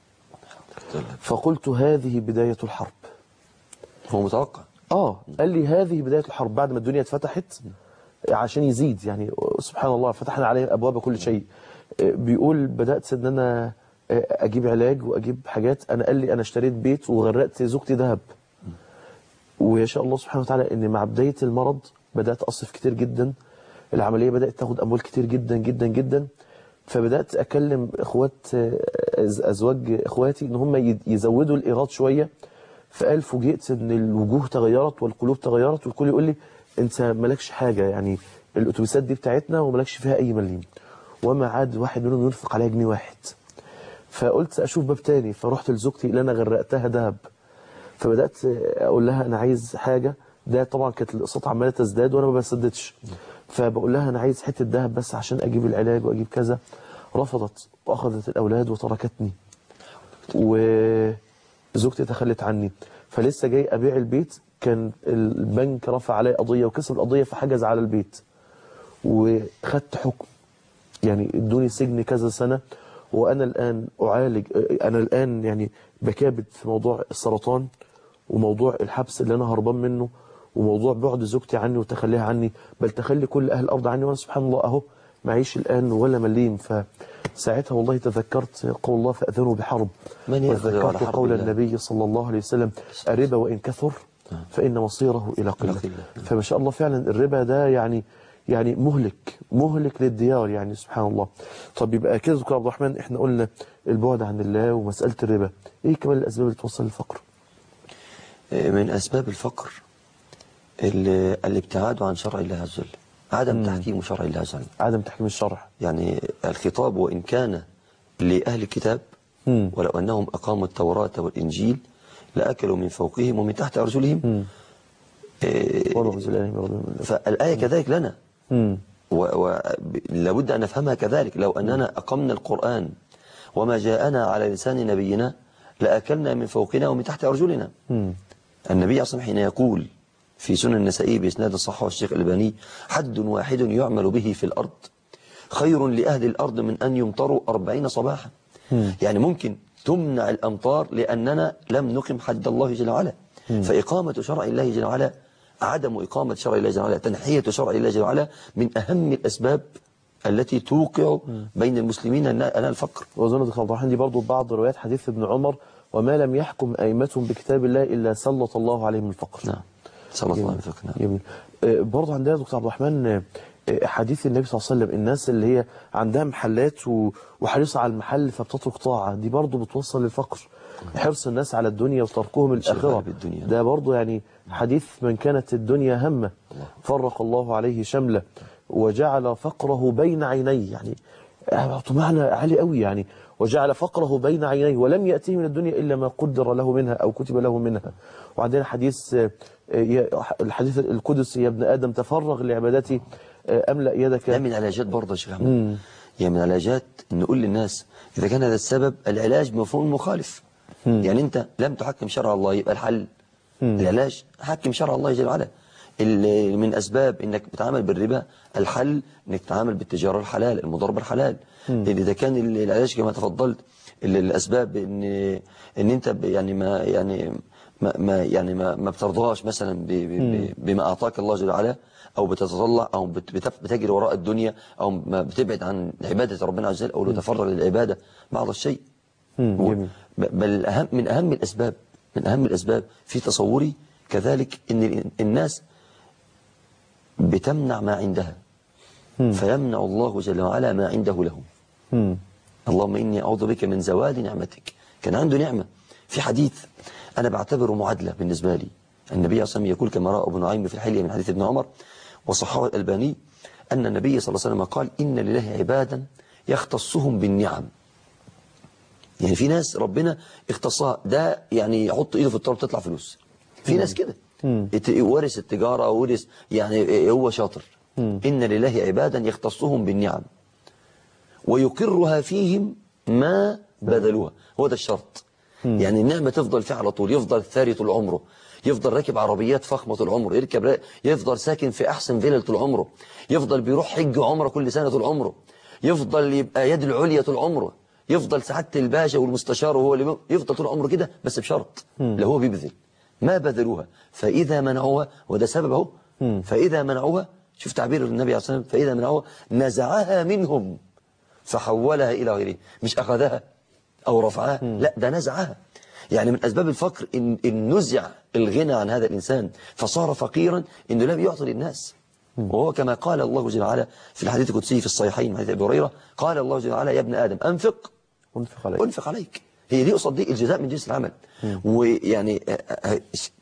فقلت هذه بدايه الحرب هو متوقع اه قال لي هذه بداية الحرب بعد ما الدنيا اتفتحت عشان يزيد يعني سبحان الله فتحنا عليه ابواب كل شيء بيقول بدأت ان انا اجيب علاج واجيب حاجات انا قال لي انا اشتريت بيت وغرقت زوجتي ذهب ويشاء الله سبحانه وتعالى ان مع بداية المرض بدأت اصرف كتير جدا العملية بدأت تاخد اموال كتير جدا جدا جدا فبدأت اكلم اخوات أز- ازواج اخواتي ان هم يد- يزودوا الايراد شوية فقال فوجئت ان الوجوه تغيرت والقلوب تغيرت والكل يقول لي انت مالكش حاجة يعني الاتوبيسات دي بتاعتنا ومالكش فيها اي مليم وما عاد واحد منهم ينفق عليها جنيه واحد فقلت اشوف باب تاني فرحت لزوجتي اللي انا غرقتها ذهب فبدات اقول لها انا عايز حاجه ده طبعا كانت الاقساط عماله تزداد وانا ما بسددش فبقول لها انا عايز حته ذهب بس عشان اجيب العلاج واجيب كذا رفضت واخذت الاولاد وتركتني وزوجتي تخلت عني فلسه جاي ابيع البيت كان البنك رفع علي قضيه وكسب القضيه فحجز على البيت وخدت حكم يعني ادوني سجن كذا سنة وأنا الآن أعالج أنا الآن يعني بكابد في موضوع السرطان وموضوع الحبس اللي أنا هربان منه وموضوع بعد زوجتي عني وتخليها عني بل تخلي كل أهل الأرض عني وأنا سبحان الله أهو معيش الآن ولا مليم فساعتها والله تذكرت قول الله فأذنوا بحرب من يأخذ على وتذكرت حرب قول الله؟ النبي صلى الله عليه وسلم الربا وإن كثر فإن مصيره إلى قلة قلة. فما شاء الله فعلا الربا ده يعني يعني مهلك مهلك للديار يعني سبحان الله طب يبقى كده دكتور عبد الرحمن احنا قلنا البعد عن الله ومسألة الربا ايه كمان الأسباب اللي توصل للفقر من أسباب الفقر ال- الابتعاد عن شرع الله عز وجل عدم تحكيم شرع الله عز وجل عدم تحكيم الشرع يعني الخطاب وإن كان لأهل الكتاب مم. ولو أنهم أقاموا التوراة والإنجيل لأكلوا من فوقهم ومن تحت أرجلهم إيه، وما أنزل إليهم من ربهم من الأرض. فالآية كذلك لنا مم. ولابد أن نفهمها كذلك لو أننا أقمنا القرآن وما جاءنا على لسان نبينا لأكلنا من فوقنا ومن تحت أرجلنا مم. النبي أصلا حين يقول في سنن النسائي بإسناد الصحة والشيخ الألباني حد واحد يعمل به في الأرض خير لأهل الأرض من أن يمطروا أربعين صباحا يعني ممكن تمنع الأمطار لأننا لم نقم حد الله جل وعلا فإقامة شرع الله جل وعلا عدم إقامة شرع الله جل وعلا تنحية شرع الله جل وعلا من أهم الأسباب التي توقع بين المسلمين أنها أنها الفقر وزنة دكتور عبد الرحمن دي برضه بعض روايات حديث ابن عمر وما لم يحكم أئمتهم بكتاب الله إلا سلط الله عليهم الفقر نعم صلى الله عليه وسلم نعم. جميل آه، برضه عندنا دكتور عبد الرحمن آه، آه، حديث النبي صلى الله عليه وسلم الناس اللي هي عندها محلات و- وحريصة على المحل فبتترك طاعة دي برضه بتوصل للفقر حرص الناس على الدنيا وتركهم الآخرة انشغال بالدنيا. ده برضه يعني حديث من كانت الدنيا همه فرق الله عليه شمله وجعل فقره بين عينيه يعني آه، معنى عالي قوي يعني وجعل فقره بين عينيه ولم يأتيه من الدنيا إلا ما قدر له منها أو كتب له منها وعندنا حديث آه، آه، يا- الحديث القدسي يا ابن آدم تفرغ لعبادتي آه، أملأ يدك ده من علاجات برضه يا شيخ احمد يعني من علاجات نقول للناس اذا كان هذا السبب العلاج بمفهوم مخالف يعني انت لم تحكم شرع الله يبقى الحل العلاج حكم شرع الله جل وعلا ال- من اسباب انك بتعامل بالربا الحل انك تتعامل بالتجاره الحلال المضاربه الحلال اذا كان ال- العلاج كما تفضلت ال- الاسباب ان ان انت ب- يعني ما يعني ما ما يعني ما, ما بترضاش مثلا ب- ب- ب- بما اعطاك الله جل وعلا او بتتطلع او بت- بتف- بتجري وراء الدنيا او ما بتبعد عن عباده ربنا عز وجل او تتفرغ للعباده بعض الشيء مم، و- جميل. ب- بل أهم من أهم الأسباب من أهم الأسباب في تصوري كذلك أن ال- الناس بتمنع ما عندها فيمنع الله جل وعلا ما عنده لهم مم. اللهم إني أعوذ بك من زوال نعمتك كان عنده نعمة في حديث أنا بعتبره معادلة بالنسبة لي النبي صلى الله عليه وسلم يقول كما رأى ابن نعيم في الحلية من حديث ابن عمر وصححه الألباني أن النبي صلى الله عليه وسلم قال إن لله عبادا يختصهم بالنعم يعني في ناس ربنا اختصها ده يعني يحط ايده في التراب تطلع فلوس في ناس كده يت- ورث التجارة ورث يعني هو شاطر إن لله عبادا يختصهم بالنعم ويقرها فيهم ما بذلوها هو ده الشرط يعني النعمة تفضل فيه على طول يفضل ثاري طول عمره يفضل راكب عربيات فخمة طول عمره يركب را... يفضل ساكن في أحسن فيلل طول عمره يفضل بيروح حج وعمره كل سنة طول عمره يفضل يبقى يد العليا طول عمره يفضل سعادة الباشا والمستشار وهو اللي بي- يفضل طول عمره كده بس بشرط لا هو بيبذل ما بذلوها فإذا منعوها وده سبب اهو فإذا منعوها شوف تعبير النبي عليه الصلاة والسلام فإذا منعوها نزعها منهم فحولها إلى غيره مش أخذها أو رفعها لا ده نزعها يعني من أسباب الفقر إن, إن نزع الغنى عن هذا الإنسان فصار فقيرا إنه لم يعطي للناس وهو كما قال الله جل وعلا في الحديث القدسي في الصحيحين من حديث أبي هريرة قال الله جل وعلا يا ابن آدم أنفق أنفق عليك أنفق عليك هي دي قصاد دي الجزاء من جنس العمل ويعني آه، آه،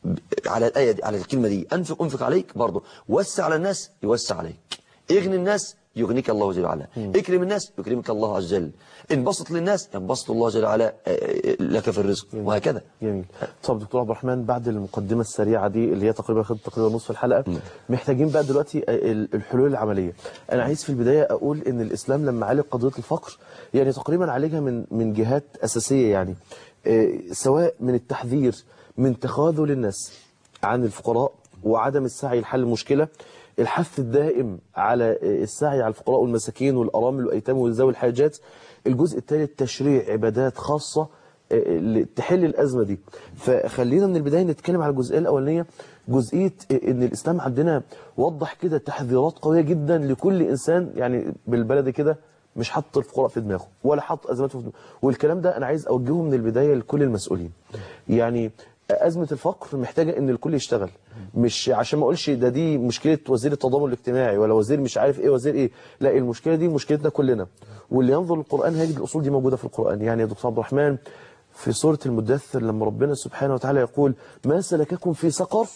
على الآية دي على الكلمة دي أنفق أنفق عليك برضه وسع على الناس يوسع عليك اغني الناس يغنيك الله جل وعلا اكرم الناس يكرمك الله عز وجل انبسط للناس ينبسط الله جل وعلا آه، آه، لك في الرزق وهكذا جميل طب دكتور عبد الرحمن بعد المقدمة السريعة دي اللي هي تقريبا خدت تقريبا نصف الحلقة محتاجين بقى دلوقتي ال- الحلول العملية أنا عايز في البداية أقول إن الإسلام لما عالج قضية الفقر يعني تقريبا عالجها من من جهات أساسية يعني آه، سواء من التحذير من تخاذل الناس عن الفقراء وعدم السعي لحل المشكلة الحث الدائم على السعي على الفقراء والمساكين والأرامل والأيتام وذوي الحاجات الجزء الثالث تشريع عبادات خاصة اللي تحل الأزمة دي فخلينا من البداية نتكلم على الجزئية الأولانية جزئية إن الإسلام عندنا وضح كده تحذيرات قوية جدا لكل إنسان يعني بالبلد كده مش حط الفقراء في دماغه ولا حط أزماته في دماغه والكلام ده أنا عايز أوجهه من البداية لكل المسؤولين يعني أزمة الفقر محتاجة إن الكل يشتغل مش عشان ما أقولش ده دي مشكلة وزير التضامن الاجتماعي ولا وزير مش عارف إيه وزير إيه لا المشكلة دي مشكلتنا كلنا واللي ينظر للقرآن هيجد الأصول دي موجودة في القرآن يعني يا دكتور عبد الرحمن في سورة المدثر لما ربنا سبحانه وتعالى يقول ما سلككم في سقر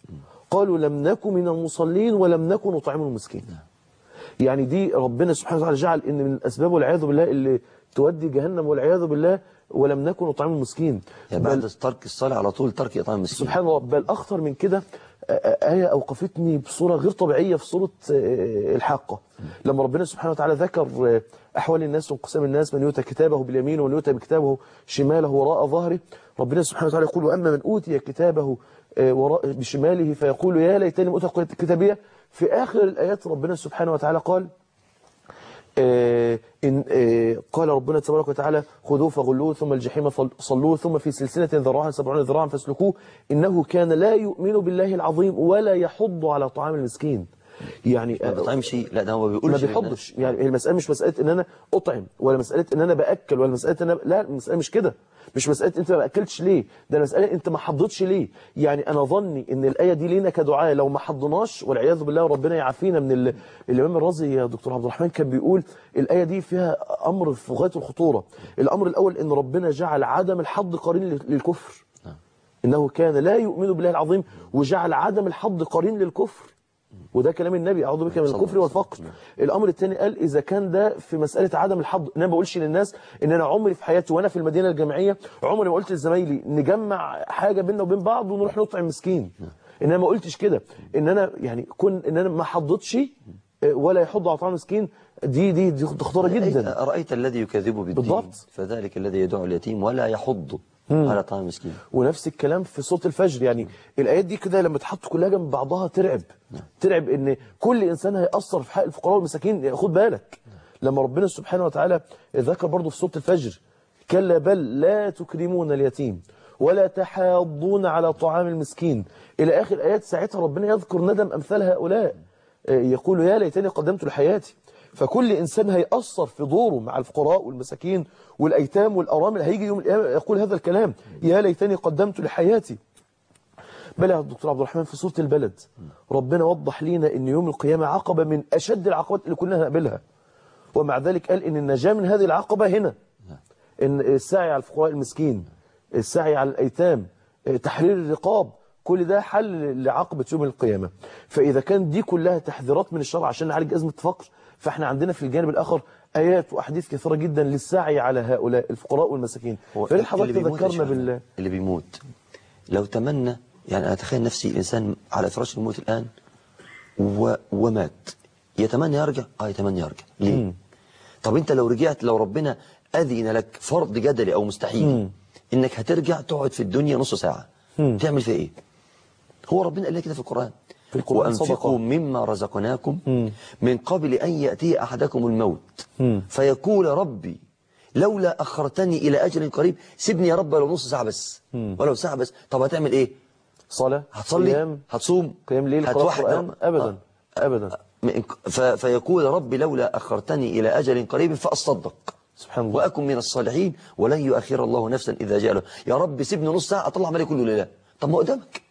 قالوا لم نكن من المصلين ولم نكن نطعم المسكين يعني دي ربنا سبحانه وتعالى جعل ان من الاسباب والعياذ بالله اللي تودي جهنم والعياذ بالله ولم نكن نطعم المسكين يعني بل بعد ترك الصلاة على طول ترك إطعام المسكين سبحان الله بل أخطر من كده آه، آه، آية أوقفتني بصورة غير طبيعية في صورة آه، الحاقة لما ربنا سبحانه وتعالى ذكر آه، أحوال الناس وانقسام الناس من يؤتى كتابه باليمين ومن يؤتى بكتابه شماله وراء ظهره ربنا سبحانه وتعالى يقول وأما من أوتي كتابه آه، وراء بشماله فيقول يا ليتني أوتى كتابية في آخر الآيات ربنا سبحانه وتعالى قال آه، إن آه، قال ربنا تبارك وتعالى خذوه فغلوه ثم الجحيم فل- صلوه ثم في سلسلة ذراعها سبعون ذراعا فاسلكوه إنه كان لا يؤمن بالله العظيم ولا يحض على طعام المسكين يعني ما بطعمش لا ده هو ما بيقولش ما للناس. بيحضش يعني المسألة مش مسألة ان انا اطعم ولا مسألة ان انا باكل ولا مسألة ان انا لا المسألة مش كده مش مسألة انت ما باكلتش ليه ده المسألة انت ما حضتش ليه يعني انا ظني ان الآية دي لينا كدعاء لو ما حضناش والعياذ بالله ربنا يعافينا من ال... الامام الرازي يا دكتور عبد الرحمن كان بيقول الآية دي فيها امر في غاية الخطورة الامر الاول ان ربنا جعل عدم الحض قرين لل- للكفر انه كان لا يؤمن بالله العظيم وجعل عدم الحض قرين للكفر وده كلام النبي اعوذ بك من صلى الكفر الله والفقر الامر الثاني قال اذا كان ده في مساله عدم الحظ ان انا ما بقولش للناس ان انا عمري في حياتي وانا في المدينه الجامعيه عمري ما قلت لزمايلي نجمع حاجه بيننا وبين بعض ونروح نطعم مسكين ان انا ما قلتش كده ان انا يعني كن ان انا ما حضتش آه، ولا يحض على طعام مسكين دي دي دي خطوره جدا أرأيت- أرأيت الذي يكذب بالدين بالضبط. فذلك الذي يدعو اليتيم ولا يحض على طعام مسكين ونفس الكلام في صوت الفجر يعني الايات دي كده لما تحط كلها جنب بعضها ترعب ترعب ان كل انسان هيأثر في حق الفقراء والمساكين خد بالك لما ربنا سبحانه وتعالى ذكر برضه في صوت الفجر كلا بل لا تكرمون اليتيم ولا تحاضون على طعام المسكين الى اخر ايات ساعتها ربنا يذكر ندم امثال هؤلاء يقول يا ليتني قدمت لحياتي فكل إنسان هيأثر في دوره مع الفقراء والمساكين والأيتام والأرامل هيجي يوم القيامة يقول هذا الكلام يا ليتني قدمت لحياتي بلى يا دكتور عبد الرحمن في سورة البلد ربنا وضح لينا أن يوم القيامة عقبة من أشد العقبات اللي كلنا هنقابلها ومع ذلك قال أن النجاة من هذه العقبة هنا إن السعي على الفقراء المسكين السعي على الأيتام تحرير الرقاب كل ده حل لعقبة يوم القيامة فإذا كان دي كلها تحذيرات من الشرع عشان نعالج أزمة الفقر فإحنا عندنا في الجانب الآخر آيات وأحاديث كثيرة جدا للسعي على هؤلاء الفقراء والمساكين هو فليه اللي حضرتك بيموت يا تذكرنا شيخنا، بال اللي بيموت لو تمنى يعني أنا أتخيل نفسي إنسان على فراش الموت الآن و... ومات يتمنى يرجع اه يتمنى يرجع ليه طب انت لو رجعت لو ربنا أذن لك فرض جدلي أو مستحيل إنك هترجع تقعد في الدنيا نص ساعة تعمل فيها إيه هو ربنا قال لك كده في القرآن في القرآن وأنفقوا صدقة. مما رزقناكم من قبل أن يأتي أحدكم الموت فيقول ربي لولا أخرتني إلى أجل قريب سيبني يا رب لو نص ساعة بس ولو ساعة بس طب هتعمل إيه صلاة هتصلي قيام هتصوم قيام ليل قراءة هتوحد قرآن أبدا أبدا ف- فيقول ربي لولا أخرتني إلى أجل قريب فأصدق سبحان الله وأكن من الصالحين ولن يؤخر الله نفسا إذا جاء له يا رب سيبني نص ساعة أطلع مالي كله لله طب ما قدامك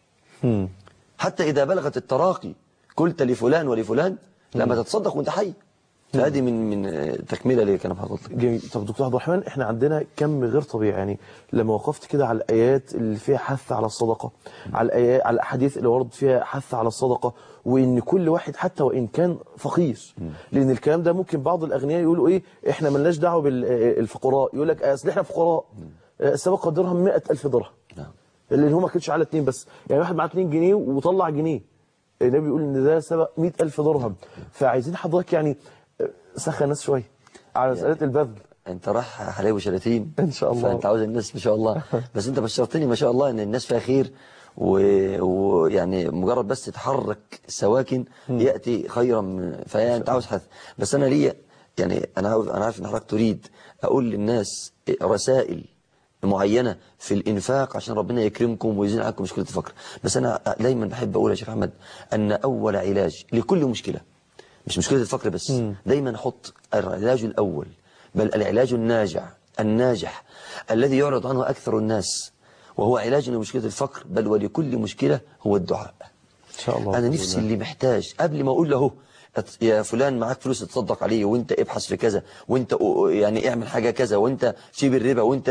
حتى إذا بلغت التراقي قلت لفلان ولفلان لما تتصدق وانت حي فهذه من من آه، تكملة لكلام حضرتك جميل طب دكتور عبد الرحمن احنا عندنا كم غير طبيعي يعني لما وقفت كده على الايات اللي فيها حث على الصدقه على الايات على الاحاديث اللي ورد فيها حث على الصدقه وان كل واحد حتى وان كان فقير لان الكلام ده ممكن بعض الاغنياء يقولوا ايه احنا ملناش دعوه بالفقراء يقول لك اصل احنا فقراء آه، سبق الدرهم 100000 درهم نعم اللي هو ما كانش على اتنين بس يعني واحد معاه 2 جنيه وطلع جنيه النبي بيقول ان ده سبق 100000 درهم فعايزين حضرتك يعني آه، سخن الناس شويه على مساله البذل انت راح حلاوي وشلاتين إن شاء الله. فانت عاوز الناس ما شاء الله بس انت بشرتني ما شاء الله ان الناس فيها خير و- ويعني مجرد بس تحرك السواكن ياتي خيرا من فيعني انت عاوز حث بس انا ليا يعني انا عاوز انا عارف ان حضرتك تريد اقول للناس رسائل معينة في الإنفاق عشان ربنا يكرمكم ويزيل عنكم مشكلة الفقر بس أنا دايما بحب أقول يا شيخ أحمد أن أول علاج لكل مشكلة مش مشكلة الفقر بس دايما أحط العلاج الأول بل العلاج الناجع الناجح الذي يعرض عنه أكثر الناس وهو علاج لمشكلة الفقر بل ولكل مشكلة هو الدعاء ان شاء الله أنا بإذن نفسي الله. اللي محتاج قبل ما أقول له ات- يا فلان معاك فلوس تصدق عليه وانت ابحث في كذا وانت أ- يعني اعمل حاجة كذا وانت سيب الربا وانت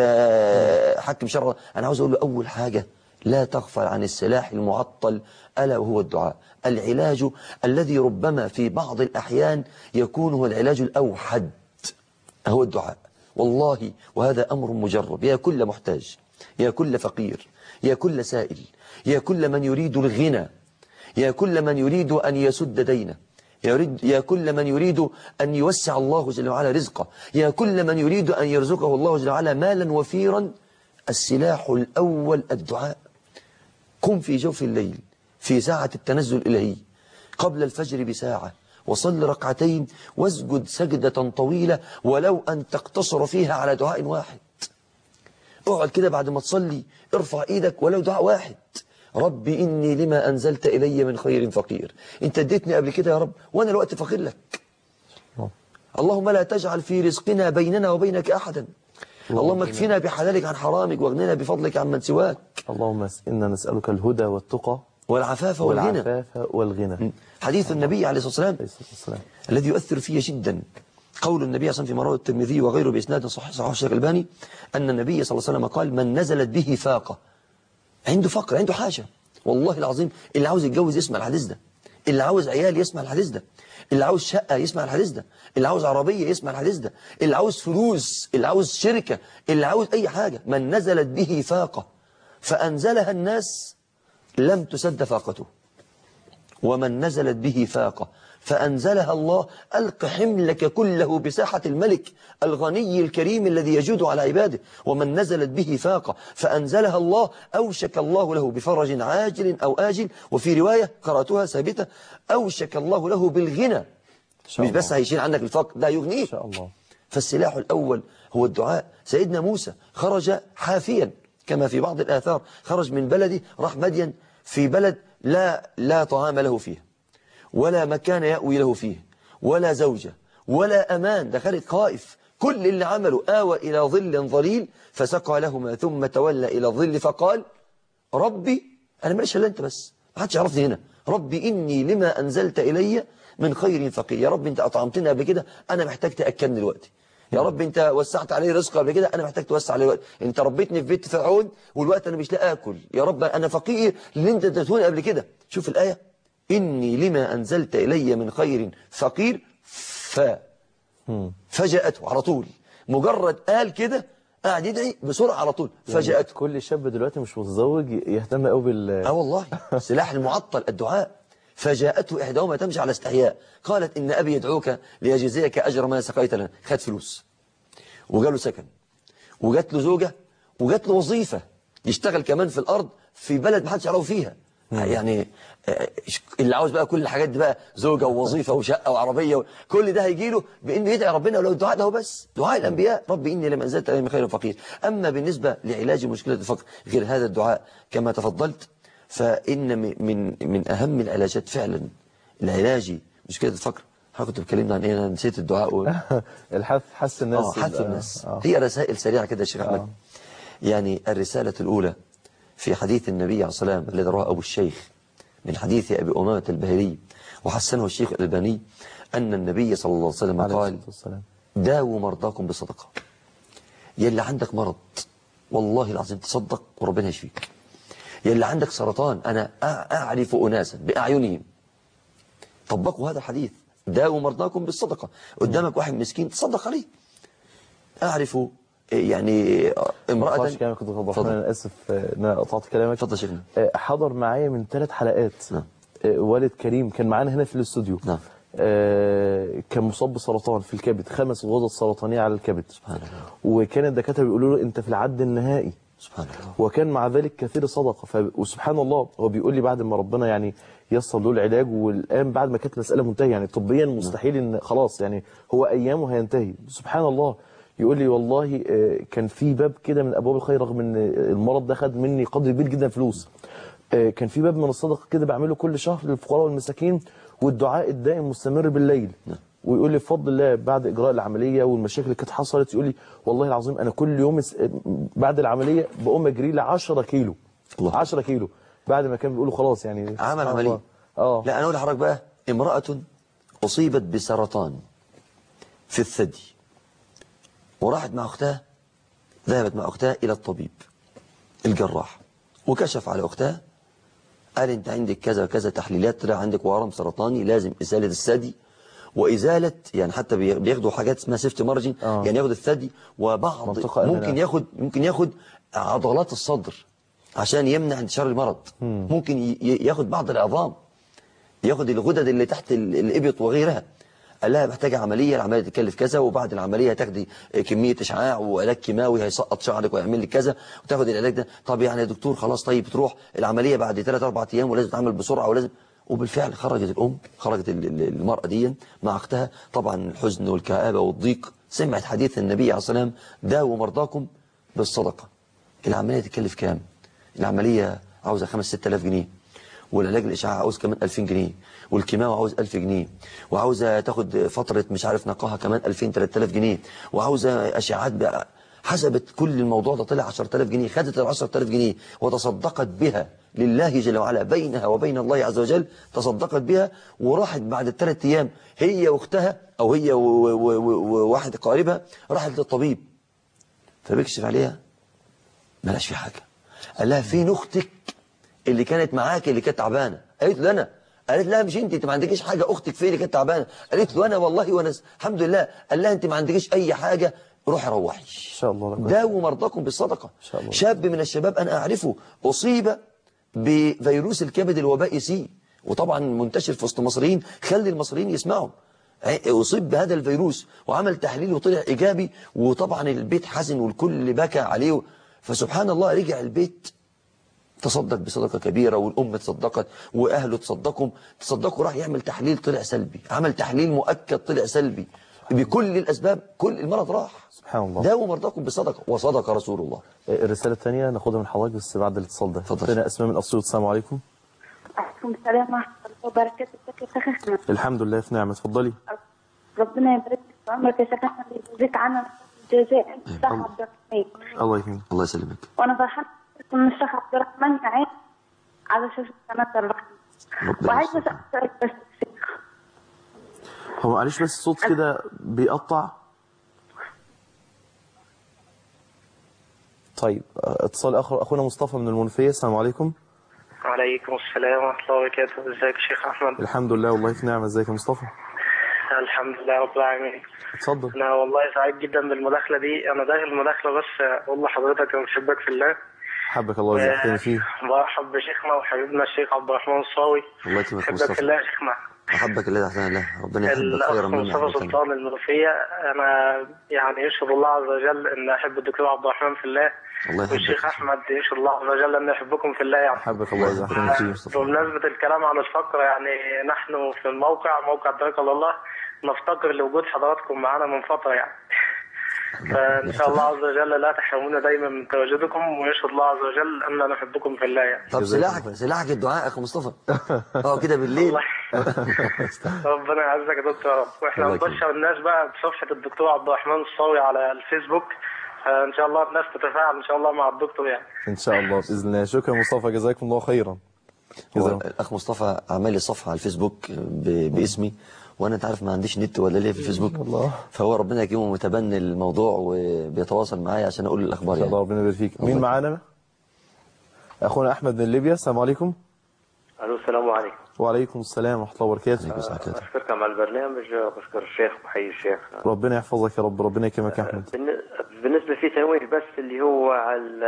حكم شرع انا عاوز اقول له اول حاجة لا تغفل عن السلاح المعطل ألا وهو الدعاء العلاج الذي ربما في بعض الأحيان يكون هو العلاج الأوحد هو الدعاء والله وهذا أمر مجرب يا كل محتاج يا كل فقير يا كل سائل يا كل من يريد الغنى يا كل من يريد أن يسد دينه يريد يا كل من يريد أن يوسع الله جل وعلا رزقه يا كل من يريد أن يرزقه الله جل وعلا مالا وفيرا السلاح الأول الدعاء قم في جوف الليل في ساعة التنزل الإلهي قبل الفجر بساعة وصل ركعتين واسجد سجدة طويلة ولو أن تقتصر فيها على دعاء واحد اقعد كده بعد ما تصلي ارفع ايدك ولو دعاء واحد رب إني لما أنزلت إلي من خير فقير أنت اديتني قبل كده يا رب وأنا الوقت فقير لك اللهم لا تجعل في رزقنا بيننا وبينك أحدا اللهم اكفنا بحلالك عن حرامك واغننا بفضلك عن من سواك اللهم إنا نسألك الهدى والتقى والعفاف والغنى والعفاف والغنى حديث النبي عليه الصلاة والسلام عليه الصلاة والسلام الذي يؤثر فيه جدا قول النبي صلى الله عليه وسلم في مراد الترمذي وغيره بإسناد صحيح صحيح الشيخ الألباني أن النبي صلى الله عليه وسلم قال من نزلت به فاقة عنده فقر عنده حاجة والله العظيم اللي عاوز يتجوز يسمع الحديث ده اللي عاوز عيال يسمع الحديث ده اللي عاوز شقة يسمع الحديث ده اللي عاوز عربية يسمع الحديث ده اللي عاوز فلوس اللي عاوز شركة اللي عاوز أي حاجة من نزلت به فاقة فأنزلها الناس لم تسد فاقته ومن نزلت به فاقة فأنزلها الله ألق حملك كله بساحة الملك الغني الكريم الذي يجود على عباده ومن نزلت به فاقة فأنزلها الله أوشك الله له بفرج عاجل أو آجل وفي رواية قرأتها ثابتة أوشك الله له بالغنى شاء مش بس الله. هيشيل عنك الفقر ده يغنيه إن شاء الله فالسلاح الأول هو الدعاء سيدنا موسى خرج حافيا كما في بعض الآثار خرج من بلده راح مدين في بلد لا لا طعام له فيه ولا مكان يأوي له فيه ولا زوجة ولا أمان دخلت خائف كل اللي عمله آوى إلى ظل ظليل فسقى لهما ثم تولى إلى الظل فقال ربي أنا ماليش إلا أنت بس ما حدش يعرفني هنا ربي إني لما أنزلت إلي من خير فقير يا رب أنت أطعمتني قبل كده أنا محتاج تأكلني دلوقتي يا رب أنت وسعت علي رزق قبل كده أنا محتاج توسع علي الوقت أنت ربيتني في بيت فرعون والوقت أنا مش لاقي أكل يا رب أنا فقير اللي أنت اديتهوني قبل كده شوف الآية إني لما أنزلت إلي من خير فقير ف فجاءته على طول مجرد قال كده قاعد يدعي بسرعة على طول فجاءته كل شاب دلوقتي مش متزوج يهتم قوي بال اه والله سلاح المعطل الدعاء فجاءته إحداهما تمشي على استحياء قالت إن أبي يدعوك ليجزيك أجر ما سقيت لنا خد فلوس وجاله سكن وجات له زوجة وجات له وظيفة يشتغل كمان في الأرض في بلد ما حدش يعرفه فيها يعني آه، اللي عاوز بقى كل الحاجات دي بقى زوجة ووظيفة وشقة وعربية كل ده هيجي له بإنه يدعي ربنا ولو الدعاء ده هو بس دعاء الأنبياء ربي إني لم أنزلت إلي من خير فقير أما بالنسبة لعلاج مشكلة الفقر غير هذا الدعاء كما تفضلت فإن من من من أهم العلاجات فعلا العلاج مشكلة الفقر حضرتك كنت بتكلمنا عن إيه أنا نسيت الدعاء و... الحث حث الناس اه حث يبقى- الناس آه. هي رسائل سريعة كده يا شيخ أحمد يعني الرسالة الأولى في حديث النبي عليه الصلاة والسلام الذي رواه أبو الشيخ من حديث أبي أمامة البهلي وحسنه الشيخ الألباني أن النبي صلى الله عليه وسلم عليه قال الصلاة والسلام داووا مرضاكم بالصدقة يلي عندك مرض والله العظيم تصدق وربنا يشفيك يلي عندك سرطان أنا أع- أعرف أناسا بأعينهم طبقوا هذا الحديث داووا مرضاكم بالصدقة قدامك واحد مسكين تصدق عليه أعرف يعني امرأة ما كلامك دكتور عبد الرحمن اتفضل. انا اسف آه، ان انا قطعت كلامك اتفضل يا شيخنا آه، حضر معايا من ثلاث حلقات نعم. آه، والد كريم كان معانا هنا في الاستوديو نعم. آه، كان مصاب بسرطان في الكبد خمس غدد سرطانيه على الكبد سبحان الله وكان الدكاتره بيقولوا له انت في العد النهائي سبحان الله وكان مع ذلك كثير صدقه ف... وسبحان الله هو بيقول لي بعد ما ربنا يعني يسر له العلاج والان بعد ما كانت مساله منتهيه يعني طبيا مستحيل ان خلاص يعني هو ايامه هينتهي سبحان الله يقول لي والله آه، كان في باب كده من ابواب الخير رغم ان المرض ده خد مني قدر كبير جدا فلوس آه، كان في باب من الصدقه كده بعمله كل شهر للفقراء والمساكين والدعاء الدائم مستمر بالليل ويقول لي بفضل الله بعد اجراء العمليه والمشاكل اللي كانت حصلت يقول لي والله العظيم انا كل يوم اس- بعد العمليه بقوم اجري لي 10 كيلو الله. 10 كيلو بعد ما كان بيقولوا خلاص يعني عمل سبحان عملية الله. اه لا أنا أقول لحضرتك بقى امرأة أصيبت بسرطان في الثدي وراحت مع أختها ذهبت مع أختها إلى الطبيب الجراح وكشف على أختها قال أنت عندك كذا وكذا تحليلات طلع عندك ورم سرطاني لازم إزالة الثدي وإزالة يعني حتى بي- بياخدوا حاجات اسمها سيفتي مارجن آه. يعني ياخد الثدي وبعض منطقة آمنة. ممكن ياخد ممكن ياخد عضلات الصدر عشان يمنع انتشار المرض ممكن ي- ي- ياخد بعض العظام ياخد الغدد اللي تحت ال- الإبط وغيرها قال لها محتاجة عملية العملية تكلف كذا وبعد العملية هتاخدي كمية إشعاع وعلاج كيماوي هيسقط شعرك ويعمل لك كذا وتاخد العلاج ده طب يعني يا دكتور خلاص طيب تروح العملية بعد 3 4 أيام ولازم تعمل بسرعة ولازم وبالفعل خرجت الأم خرجت ال- ال- المرأة دي مع أختها طبعا الحزن والكآبة والضيق سمعت حديث النبي عليه الصلاة والسلام داووا مرضاكم بالصدقة العملية تكلف كام العملية عاوزة 5 6000 جنيه والعلاج الإشعاع عاوز كمان 2000 جنيه والكيماوي عاوز 1000 جنيه وعاوزة تاخد فترة مش عارف نقاهة كمان 2000 3000 جنيه وعاوزة أشعات بقى حسبت كل الموضوع ده طلع 10000 جنيه خدت ال 10000 جنيه وتصدقت بها لله جل وعلا بينها وبين الله عز وجل تصدقت بها وراحت بعد الثلاث ايام هي واختها او هي و- و- و- وواحد قاربها راحت للطبيب فبيكشف عليها ملاش في حاجه قال لها فين اختك اللي كانت معاك اللي كانت تعبانه قالت له انا قالت لها مش انت انت ما عندكيش حاجه اختك فين اللي كانت تعبانه قالت له انا والله وانا س- الحمد لله قال لها انت ما عندكيش اي حاجه روحي روحي ان شاء الله ربنا داووا مرضاكم بالصدقة شاء الله. شاب من الشباب أنا أعرفه أصيب بفيروس الكبد الوبائي سي وطبعا منتشر في وسط المصريين خلي المصريين يسمعوا أصيب بهذا الفيروس وعمل تحليل وطلع إيجابي وطبعا البيت حزن والكل بكى عليه فسبحان الله رجع البيت تصدق بصدقة كبيرة والأم تصدقت وأهله تصدقوا تصدقوا راح يعمل تحليل طلع سلبي عمل تحليل مؤكد طلع سلبي بكل الأسباب كل المرض راح سبحان الله داووا مرضاكم بالصدقة وصدق رسول الله الرسالة الثانية ناخدها من حضرتك بس بعد الاتصال ده اتفضل. اختنا أسماء من أسيوط السلام عليكم عليكم السلام ورحمة الله وبركاته ازيك يا شيخ احمد الحمد لله في نعمة اتفضلي ربنا يبارك لك في عمرك يا شيخ احمد ويجزيك عنا الجزاء انت صح عبد الرحمن الله يكرمك الله يسلمك وانا فرحانة ان الشيخ عبد الرحمن معايا على شاشة قناة الرحمة ربنا وعايزة يسلمك. اسأل سؤال بس يا شيخ هو معلش بس الصوت كده بيقطع طيب اه، اتصال آخر أخونا مصطفى من المنوفية السلام عليكم وعليكم السلام ورحمة الله وبركاته ازيك يا شيخ أحمد الحمد لله والله في نعمة ازيك يا مصطفى الحمد لله رب العالمين اتفضل أنا والله سعيد جدا بالمداخلة دي أنا داخل المداخلة بس أقول لحضرتك أنا بحبك في الله حبك الله يزحفني فيه برحب بشيخنا وحبيبنا الشيخ عبد الرحمن الصاوي الله يكرمك بحبك في مصطفى الله يا شيخنا أحبك الله أحسن الله ربنا يحبك الأخ خيرا منا مصطفى حبيبي. سلطان المنوفية أنا يعني يشهد الله عز وجل أن أحب الدكتور عبد الرحمن في الله الله يحبك. والشيخ أحمد يشهد الله عز وجل أن يحبكم في الله يعني حبك الله يزحفني فيه مصطفى. بمناسبة الكلام عن الفقر يعني نحن في الموقع موقع طريق الله نفتقر لوجود حضراتكم معنا من فترة يعني فإن شاء الله عز وجل لا تحرمونا دايما من تواجدكم ويشهد الله عز وجل أننا نحبكم في الله يعني طب جزاك سلاحك سلاحك الدعاء أخو مصطفى اه كده بالليل الله ربنا يعزك يا دكتور يا رب واحنا الله يكرمك. بنبشر الناس بقى بصفحة الدكتور عبد الرحمن الصاوي على الفيسبوك فإن شاء الله الناس تتفاعل إن شاء الله مع الدكتور يعني إن شاء الله بإذن الله شكرا مصطفى جزاكم الله خيرا هو جزاكم الأخ مصطفى عمل لي صفحة على الفيسبوك ب... باسمي وأنا أنت عارف ما عنديش نت ولا ليه في الفيسبوك الله. فهو ربنا يكرمه متبني الموضوع وبيتواصل معايا عشان أقول له الأخبار إن شاء الله يعني ربنا يبارك فيك الله مين يكرمك. معانا أخونا أحمد من ليبيا السلام عليكم الو السلام عليكم وعليكم السلام ورحمة الله وبركاته اشكرك على البرنامج واشكر الشيخ وحي الشيخ ربنا يحفظك يا رب ربنا يكرمك يا أحمد بالن- بالنسبه في تنويه بس اللي هو على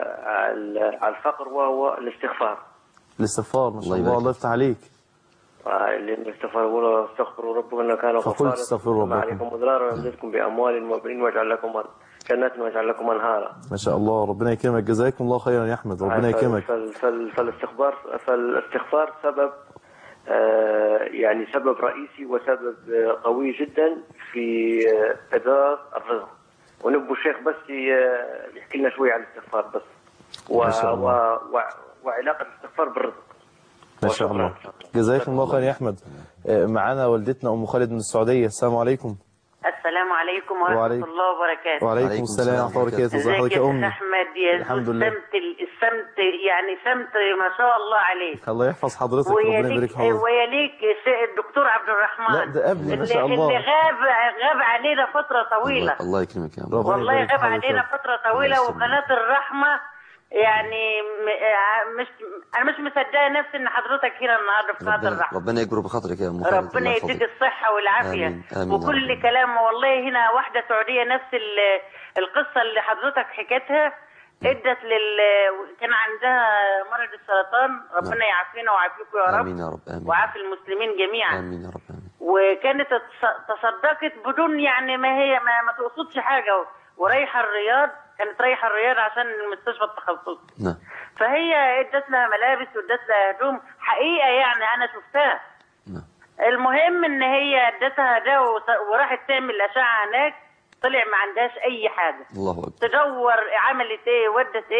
على على الفقر وهو الاستغفار الاستغفار ما شاء الله الله يبارك الله يفتح عليك آه، اللي الاستغفار يقول استغفروا ربكم انه كان فقلت غفارا استغفروا ما ربكم. عليكم مضرارا ويمددكم باموال وبنين ويجعل لكم جنات ويجعل لكم انهارا ما شاء الله ربنا يكرمك جزاكم الله خيرا يا أحمد ربنا آه، يكرمك فال- فال- فالاستغفار فالاستغفار سبب آه، يعني سبب رئيسي وسبب آه، قوي جدا في آه، إدارة الرزق ونبو الشيخ بس ي- يحكي لنا شوية عن الاستغفار بس و... ما شاء الله. و... و... وعلاقة الاستغفار بالرزق ما شاء وشكراً. الله جزاكم الله خيرا يا أحمد آه، معانا والدتنا أم خالد من السعودية السلام عليكم السلام عليكم ورحمة وعليكم- الله وبركاته وعليكم وعليكم السلام ورحمة الله وبركاته ازي ازيك حضرتك يا يا شيخ أمي احمد يا الحمد ذو لله. السمت السمت يعني سمت ما شاء الله عليك الله يحفظ حضرتك ربنا يبارك ويليك في حضرتك ويليك س- الدكتور عبد الرحمن لا، ده قبلي، ما اللي- شاء الله. اللي غاب غاب علينا فترة طويلة الله, الله يكرمك يا رب ربنا والله يبارك في غاب حضرتك. علينا فترة طويلة الله يسلمك. وقناة الرحمة يعني م- آه، مش انا مش مصدقه نفسي ان حضرتك هنا النهارده في قناه ربنا, الرحمه ربنا يجبر بخاطرك يا أم خالد ربنا الله يديك يحفظك. الصحة والعافية آمين. آمين يا وكل رب. كلام والله هنا واحدة سعودية نفس ال- القصة اللي حضرتك حكيتها ادت لل كان عندها مرض السرطان ربنا يعافينا ويعافيكم يا رب آمين يا رب آمين وعافي المسلمين جميعا آمين يا رب آمين وكانت تص- تصدقت بدون يعني ما هي ما, ما تقصدش حاجة ورايحة الرياض كانت رايحة الرياض عشان المستشفى التخصصي نعم فهي ادت لها ملابس وادت لها هدوم حقيقة يعني انا شفتها نعم المهم ان هي ادتها ده وت- وراحت تعمل اشعه هناك طلع ما عندهاش اي حاجه الله أكبر تدور عملت ايه ودت ايه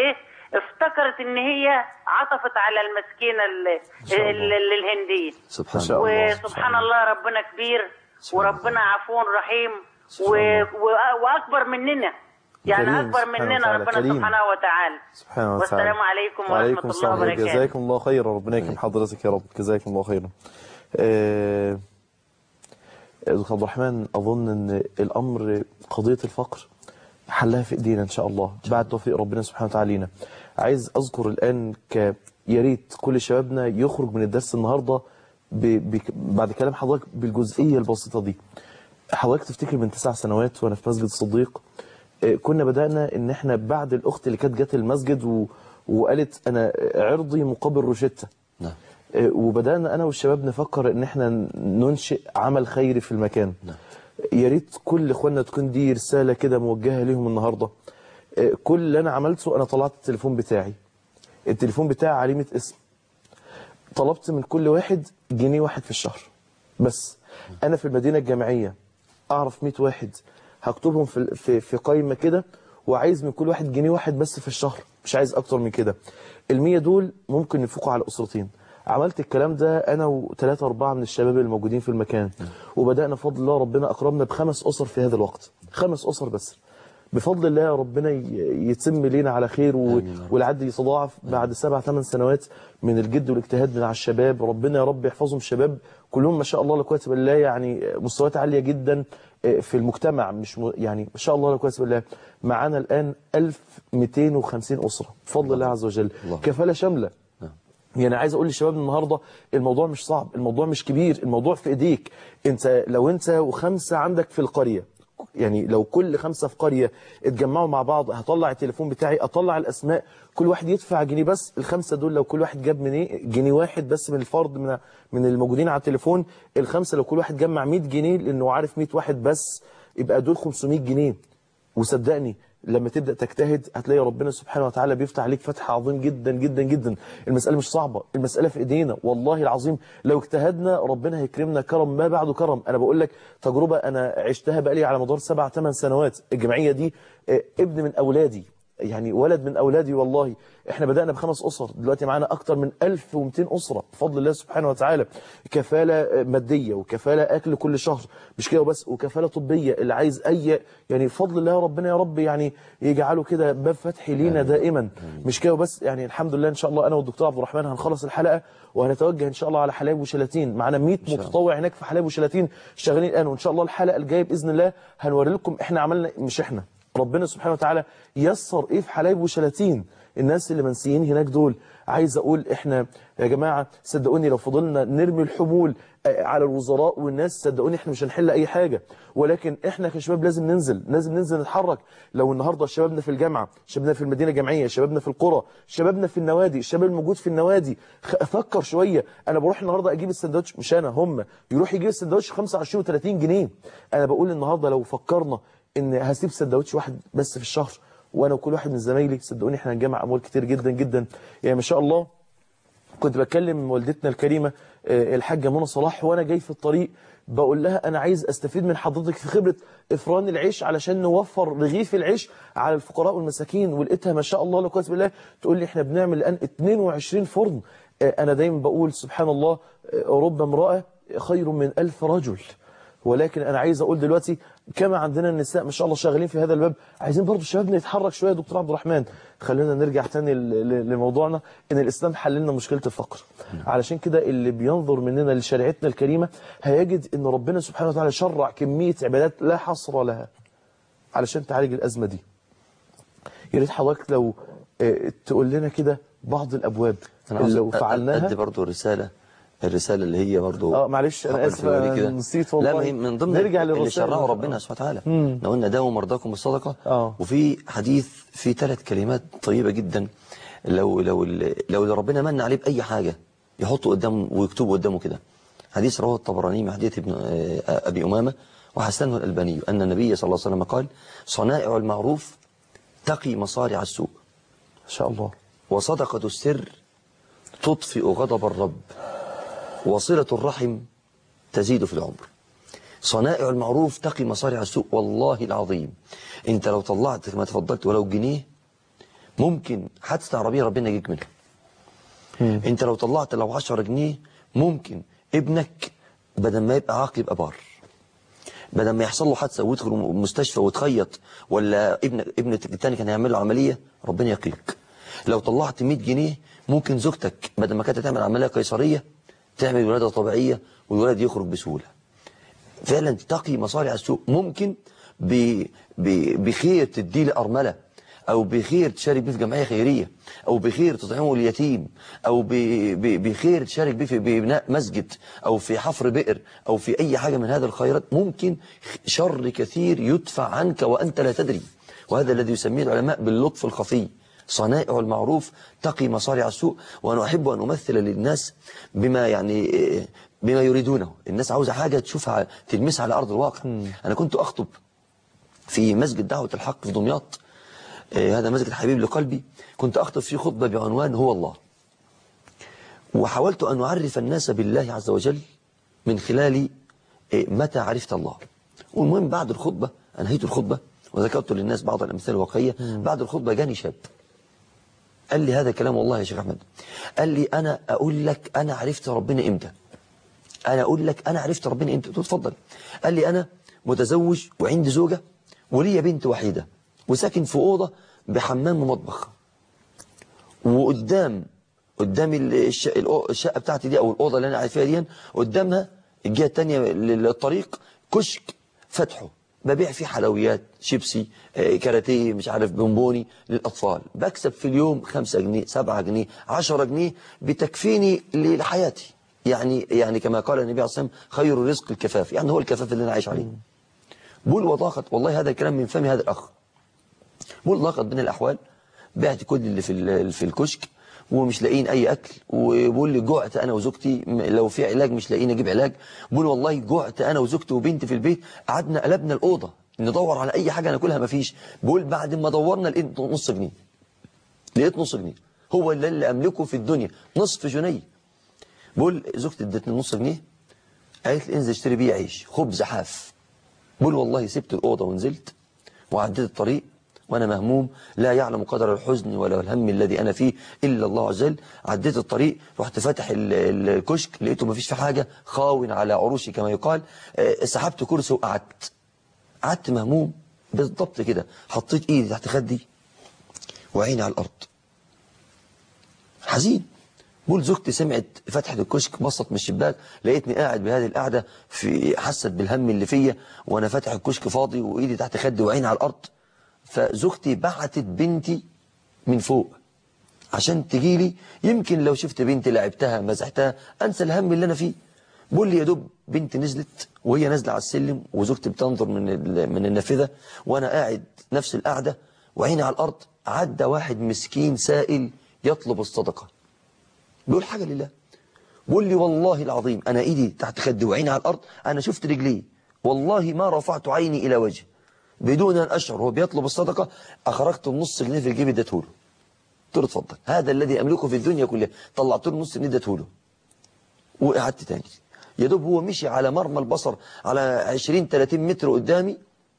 افتكرت ان هي عطفت على المسكينه ال- شاء الله. ال- ال- الهنديه سبحان ما شاء الله الله. وسبحان الله ربنا كبير سبحان وربنا عفو رحيم و... سبحان الله. و... واكبر مننا يعني كريم اكبر سبحانه مننا وتعالى، ربنا كريم. سبحانه وتعالى سبحانه وتعالى والسلام عليكم ورحمه وعليكم الله السلام وبركاته جزاكم الله خيرا ربنا يكرم حضرتك يا رب جزاكم الله خيرا آه، دكتور عبد الرحمن اظن ان الامر قضيه الفقر حلها في ايدينا ان شاء الله بعد توفيق ربنا سبحانه وتعالى لينا عايز اذكر الان ك يا ريت كل شبابنا يخرج من الدرس النهارده ب... ب... بعد كلام حضرتك بالجزئيه البسيطه دي حضرتك تفتكر من تسع سنوات وانا في مسجد الصديق آه، كنا بدأنا ان احنا بعد الاخت اللي كانت جت المسجد و... وقالت انا عرضي مقابل روشتة نعم آه، وبدأنا انا والشباب نفكر ان احنا ننشئ عمل خيري في المكان نعم. يا ريت كل اخواننا تكون دي رسالة كده موجهة ليهم النهاردة آه، كل اللي انا عملته انا طلعت التليفون بتاعي التليفون بتاعي علامة اسم طلبت من كل واحد جنيه واحد في الشهر بس انا في المدينه الجامعيه اعرف 100 واحد هكتبهم في في في قائمه كده وعايز من كل واحد جنيه واحد بس في الشهر مش عايز اكتر من كده ال100 دول ممكن ينفقوا على اسرتين عملت الكلام ده انا وثلاثة أربعة من الشباب الموجودين في المكان وبدأنا بفضل الله ربنا أكرمنا بخمس أسر في هذا الوقت خمس أسر بس بفضل الله ربنا ي- يتم لينا على خير و... والعد يتضاعف بعد سبع ثمان سنوات من الجد والاجتهاد من على الشباب ربنا يا رب يحفظهم الشباب كلهم ما شاء الله لا قوه الا بالله يعني مستويات عاليه جدا في المجتمع مش م... يعني ما شاء الله لا قوه الا بالله معانا الان 1250 اسره بفضل الله عز وجل الله. كفاله شامله يعني عايز اقول للشباب النهارده الموضوع مش صعب الموضوع مش كبير الموضوع في ايديك انت لو انت وخمسه عندك في القريه يعني لو كل خمسه في قريه اتجمعوا مع بعض هطلع التليفون بتاعي اطلع الاسماء كل واحد يدفع جنيه بس الخمسه دول لو كل واحد جاب من ايه جنيه واحد بس من الفرد من من الموجودين على التليفون الخمسه لو كل واحد جمع 100 جنيه لانه عارف 100 واحد بس يبقى دول 500 جنيه وصدقني لما تبدا تجتهد هتلاقي ربنا سبحانه وتعالى بيفتح عليك فتح عظيم جدا جدا جدا المساله مش صعبه المساله في ايدينا والله العظيم لو اجتهدنا ربنا هيكرمنا كرم ما بعده كرم انا بقول لك تجربه انا عشتها بقالي على مدار سبع ثمان سنوات الجمعيه دي آه، ابن من اولادي يعني ولد من اولادي والله احنا بدانا بخمس اسر دلوقتي معانا اكتر من 1200 اسره بفضل الله سبحانه وتعالى كفاله ماديه وكفاله اكل كل شهر مش كده وبس وكفاله طبيه اللي عايز اي يعني بفضل الله ربنا يا رب يعني يجعله كده باب فتح لينا دائما مش كده وبس يعني الحمد لله ان شاء الله انا والدكتور عبد الرحمن هنخلص الحلقه وهنتوجه ان شاء الله على حلايب وشلاتين معانا 100 متطوع هناك في حلايب وشلاتين شغالين الان وان شاء الله الحلقه الجايه باذن الله هنوري لكم احنا عملنا مش احنا ربنا سبحانه وتعالى يسر ايه في حلايب وشلاتين الناس اللي منسيين هناك دول عايز اقول احنا يا جماعه صدقوني لو فضلنا نرمي الحمول آه، على الوزراء والناس صدقوني احنا مش هنحل اي حاجه ولكن احنا كشباب لازم ننزل لازم ننزل نتحرك لو النهارده شبابنا في الجامعه شبابنا في المدينه الجامعيه شبابنا في القرى شبابنا في النوادي الشباب الموجود في النوادي خ- فكر شويه انا بروح النهارده اجيب السندوتش مش انا هم يروح يجيب السندوتش 25 و30 جنيه انا بقول النهارده لو فكرنا ان هسيب سندوتش واحد بس في الشهر وانا وكل واحد من زمايلي صدقوني احنا هنجمع اموال كتير جدا جدا يعني ما شاء الله كنت بكلم والدتنا الكريمه آه، الحاجه منى صلاح وانا جاي في الطريق بقول لها انا عايز استفيد من حضرتك في خبره افران العيش علشان نوفر رغيف العيش على الفقراء والمساكين ولقيتها ما شاء الله لا قوه إلا بالله تقول لي احنا بنعمل الان 22 فرن آه، انا دايما بقول سبحان الله آه، رب امراه خير من ألف رجل ولكن انا عايز اقول دلوقتي كما عندنا النساء ما شاء الله شغالين في هذا الباب عايزين برضو شبابنا يتحرك شويه يا دكتور عبد الرحمن خلينا نرجع تاني ل- ل- لموضوعنا ان الاسلام حل لنا مشكله الفقر علشان كده اللي بينظر مننا لشريعتنا الكريمه هيجد ان ربنا سبحانه وتعالى شرع كميه عبادات لا حصر لها علشان تعالج الازمه دي يا ريت حضرتك لو آه، تقول لنا كده بعض الابواب أنا اللي عاوز لو أ- أ- فعلناها أدي برضو رسالة الرسالة اللي هي برضو اه معلش انا حقا اسف في بالي أنا كده. نسيت والله لا ما هي من ضمن نرجع اللي للرسالة شرعه ربنا سبحانه وتعالى مم. لو قلنا داووا مرضاكم بالصدقة آه. وفي حديث في ثلاث كلمات طيبة جدا لو لو لو ربنا من عليه بأي حاجة يحطه قدامه ويكتبه قدامه كده حديث رواه الطبراني من حديث ابن آه، أبي أمامة وحسنه الألباني أن النبي صلى الله عليه وسلم قال صنائع المعروف تقي مصارع السوء ما شاء الله وصدقة السر تطفئ غضب الرب وصلة الرحم تزيد في العمر صنائع المعروف تقي مصارع السوء والله العظيم انت لو طلعت كما تفضلت ولو جنيه ممكن حادثة عربية ربنا يجيك منها انت لو طلعت لو 10 جنيه ممكن ابنك بدل ما يبقى عاق يبقى بار بدل ما يحصل له حادثه ويدخل مستشفى وتخيط ولا ابن ابن التاني كان هيعمل له عمليه ربنا يقيك لو طلعت 100 جنيه ممكن زوجتك بدل ما كانت تعمل عمليه قيصريه تعمل ولاده طبيعيه والولد يخرج بسهوله فعلا تقي مصارع السوق ممكن ب... ب... بخير تديه لأرملة أو بخير تشارك بيه في جمعية خيرية أو بخير تطعمه اليتيم أو ب... ب... بخير تشارك بيه في ببناء مسجد أو في حفر بئر أو في أي حاجة من هذا الخيرات ممكن شر كثير يدفع عنك وأنت لا تدري وهذا الذي يسميه العلماء باللطف الخفي صنائع المعروف تقي مصارع السوء وأنا أحب أن أمثل للناس بما يعني بما يريدونه الناس عاوزة حاجة تشوفها تلمسها على أرض الواقع أنا كنت أخطب في مسجد دعوة الحق في دمياط آه، هذا مسجد حبيب لقلبي كنت أخطب فيه خطبة بعنوان هو الله وحاولت أن أعرف الناس بالله عز وجل من خلال آه، متى عرفت الله والمهم بعد الخطبة أنهيت الخطبة وذكرت للناس بعض الأمثال الواقعية بعد الخطبة جاني شاب قال لي هذا كلام والله يا شيخ أحمد قال لي أنا أقول لك أنا عرفت ربنا إمتى أنا أقول لك أنا عرفت ربنا إمتى قلت له اتفضل قال لي أنا متزوج وعندي زوجة وليا بنت وحيدة وساكن في أوضة بحمام ومطبخ وقدام قدام الش- الأو- الشقة بتاعتي دي أو الأوضة اللي أنا قاعد فيها دي قدامها الجهة التانية للطريق كشك فتحه ببيع فيه حلويات شيبسي آه، كاراتيه مش عارف بونبوني للأطفال بكسب في اليوم خمسة جنيه سبعة جنيه عشرة جنيه بتكفيني لحياتي يعني يعني كما قال النبي عليه الصلاة والسلام خير الرزق الكفاف يعني هو الكفاف اللي أنا عايش عليه بقول وضاقت والله هذا الكلام من فم هذا الأخ بقول ضاقت بين الأحوال بعت كل اللي في ال- في الكشك ومش لاقيين اي اكل وبقول لي جوعت انا وزوجتي م- لو في علاج مش لاقيين اجيب علاج بقول والله جوعت انا وزوجتي وبنتي في البيت قعدنا قلبنا الاوضه ندور على اي حاجه ناكلها مفيش بقول بعد ما دورنا لقيت نص جنيه لقيت نص جنيه هو اللي, اللي املكه في الدنيا نصف جنيه بقول زوجتي ادتني نص جنيه قالت لي انزل اشتري بيه عيش خبز حاف بقول والله سبت الأوضة ونزلت وعديت الطريق وأنا مهموم لا يعلم قدر الحزن ولا الهم الذي أنا فيه إلا الله عز وجل عديت الطريق رحت فاتح ال- ال- الكشك لقيته مفيش في حاجة خاون على عروشي كما يقال آه، سحبت كرسي وقعدت قعدت مهموم بالضبط كده حطيت إيدي تحت خدي وعيني على الأرض حزين بقول زوجتي سمعت فتحة الكشك بصت من الشباك لقيتني قاعد بهذه القعدة في حست بالهم اللي فيا وانا فاتح الكشك فاضي وايدي تحت خدي وعيني على الارض فزوجتي بعتت بنتي من فوق عشان تجي لي يمكن لو شفت بنتي لعبتها مزحتها انسى الهم اللي انا فيه بقول لي يا دوب بنتي نزلت وهي نازله على السلم وزوجتي بتنظر من ال- من النافذه وانا قاعد نفس القعده وعيني على الارض عدى واحد مسكين سائل يطلب الصدقه بيقول حاجة لله بيقول لي والله العظيم أنا إيدي تحت خدي وعيني على الأرض أنا شفت رجليه والله ما رفعت عيني إلى وجهه بدون أن أشعر هو بيطلب الصدقة أخرجت النص جنيه في الجيب اديته له قلت له اتفضل هذا الذي أملكه في الدنيا كلها طلعت له نص جنيه اديته له وقعدت تاني يا دوب هو مشي على مرمى البصر على 20 30 متر قدامي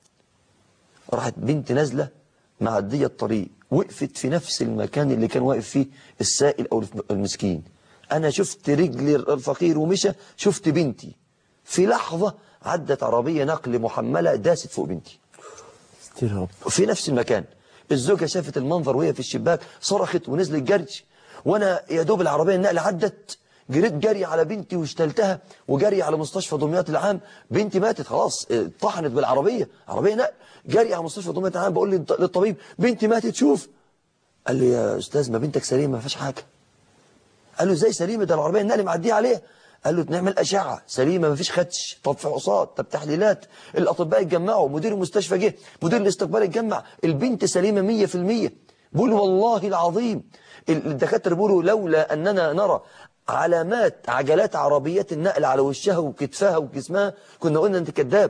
راحت بنت نازلة معدية الطريق وقفت في نفس المكان اللي كان واقف فيه السائل أو المسكين أنا شفت رجل الفقير ومشى شفت بنتي في لحظة عدت عربية نقل محملة داست فوق بنتي ستير يا رب في نفس المكان الزوجة شافت المنظر وهي في الشباك صرخت ونزلت جري وانا يا دوب العربية النقل عدت جريت جري على بنتي واشتلتها وجري على مستشفى دمياط العام بنتي ماتت خلاص اه، طحنت بالعربية عربية نقل جري على مستشفى دمياط العام بقول للط- للطبيب بنتي ماتت شوف قال لي يا استاذ ما بنتك سليمة ما فيهاش حاجة قال له ازاي سليمة ده العربية النقل معديه عليها قال له نعمل أشعة سليمة ما فيش خدش طب فحوصات طب تحليلات الأطباء اتجمعوا مدير المستشفى جه مدير الاستقبال اتجمع البنت سليمة مية في المية بقول والله العظيم ال- الدكاترة بيقولوا لولا أننا نرى علامات عجلات عربيات النقل على وشها وكتفها وجسمها كنا قلنا أنت كذاب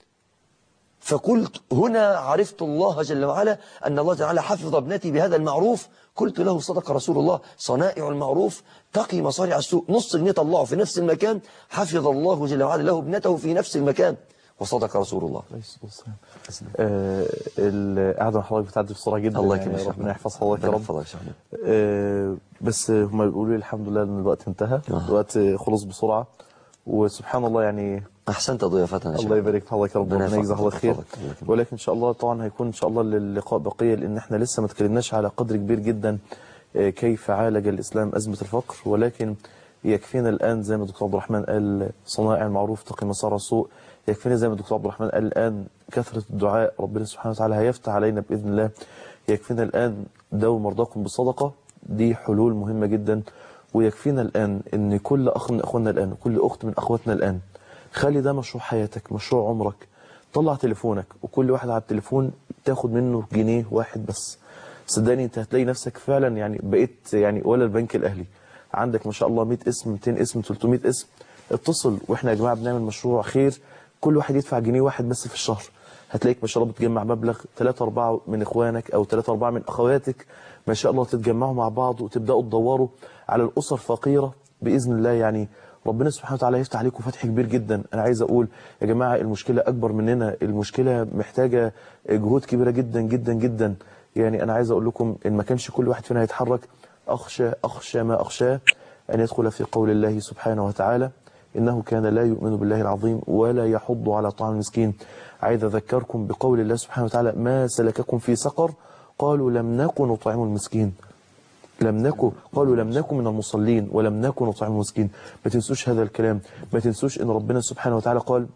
فقلت هنا عرفت الله جل وعلا أن الله جل وعلا حفظ ابنتي بهذا المعروف قلت له صدق رسول الله صنائع المعروف تقي مصارع السوء نص جنيه طلعه في نفس المكان حفظ الله جل وعلا له ابنته في نفس المكان وصدق رسول الله عليه الصلاة والسلام. آه، القعده مع حضرتك بتعدي بسرعه جدا الله يعني يكرمك ربنا يحفظ حضرتك يا ربنا رب يحفظك يا شيخ محمود. آه، بس هم بيقولوا لي الحمد لله ان الوقت انتهى آه. الوقت خلص بسرعه وسبحان الله يعني احسنت ضيافتنا يا شيخ الله يبارك في حضرتك يا رب ربنا ربنا يجزا يحفظك حضرتك خير ويحفظك. الله يكرمك. ولكن ان شاء الله طبعا هيكون ان شاء الله للقاء بقيه لان احنا لسه ما اتكلمناش على قدر كبير جدا آه، كيف عالج الاسلام ازمه الفقر ولكن يكفينا الان زي ما الدكتور عبد الرحمن قال صنائع المعروف تقي مسار السوء يكفينا زي ما الدكتور عبد الرحمن قال الان كثره الدعاء ربنا سبحانه وتعالى هيفتح علينا باذن الله يكفينا الان داووا مرضاكم بالصدقه دي حلول مهمه جدا ويكفينا الان ان كل اخ من اخواننا الان وكل اخت من اخواتنا الان خلي ده مشروع حياتك مشروع عمرك طلع تليفونك وكل واحد على التليفون تاخد منه جنيه واحد بس صدقني انت هتلاقي نفسك فعلا يعني بقيت يعني ولا البنك الاهلي عندك ما شاء الله 100 اسم 200 اسم 300 اسم اتصل واحنا يا جماعه بنعمل مشروع خير كل واحد يدفع جنيه واحد بس في الشهر هتلاقيك ما شاء الله بتجمع مبلغ 3 4 من اخوانك او 3 4 من اخواتك ما شاء الله تتجمعوا مع بعض وتبداوا تدوروا على الاسر فقيره باذن الله يعني ربنا سبحانه وتعالى يفتح عليكم فتح كبير جدا انا عايز اقول يا جماعه المشكله اكبر مننا المشكله محتاجه جهود كبيره جدا جدا جدا يعني انا عايز اقول لكم ان ما كانش كل واحد فينا هيتحرك اخشى اخشى ما اخشاه ان يدخل في قول الله سبحانه وتعالى إنه كان لا يؤمن بالله العظيم ولا يحض على طعام المسكين عايز أذكركم بقول الله سبحانه وتعالى ما سلككم في سقر قالوا لم نكن نطعم المسكين لم نكن قالوا لم نكن من المصلين ولم نكن نطعم المسكين ما تنسوش هذا الكلام ما تنسوش ان ربنا سبحانه وتعالى قال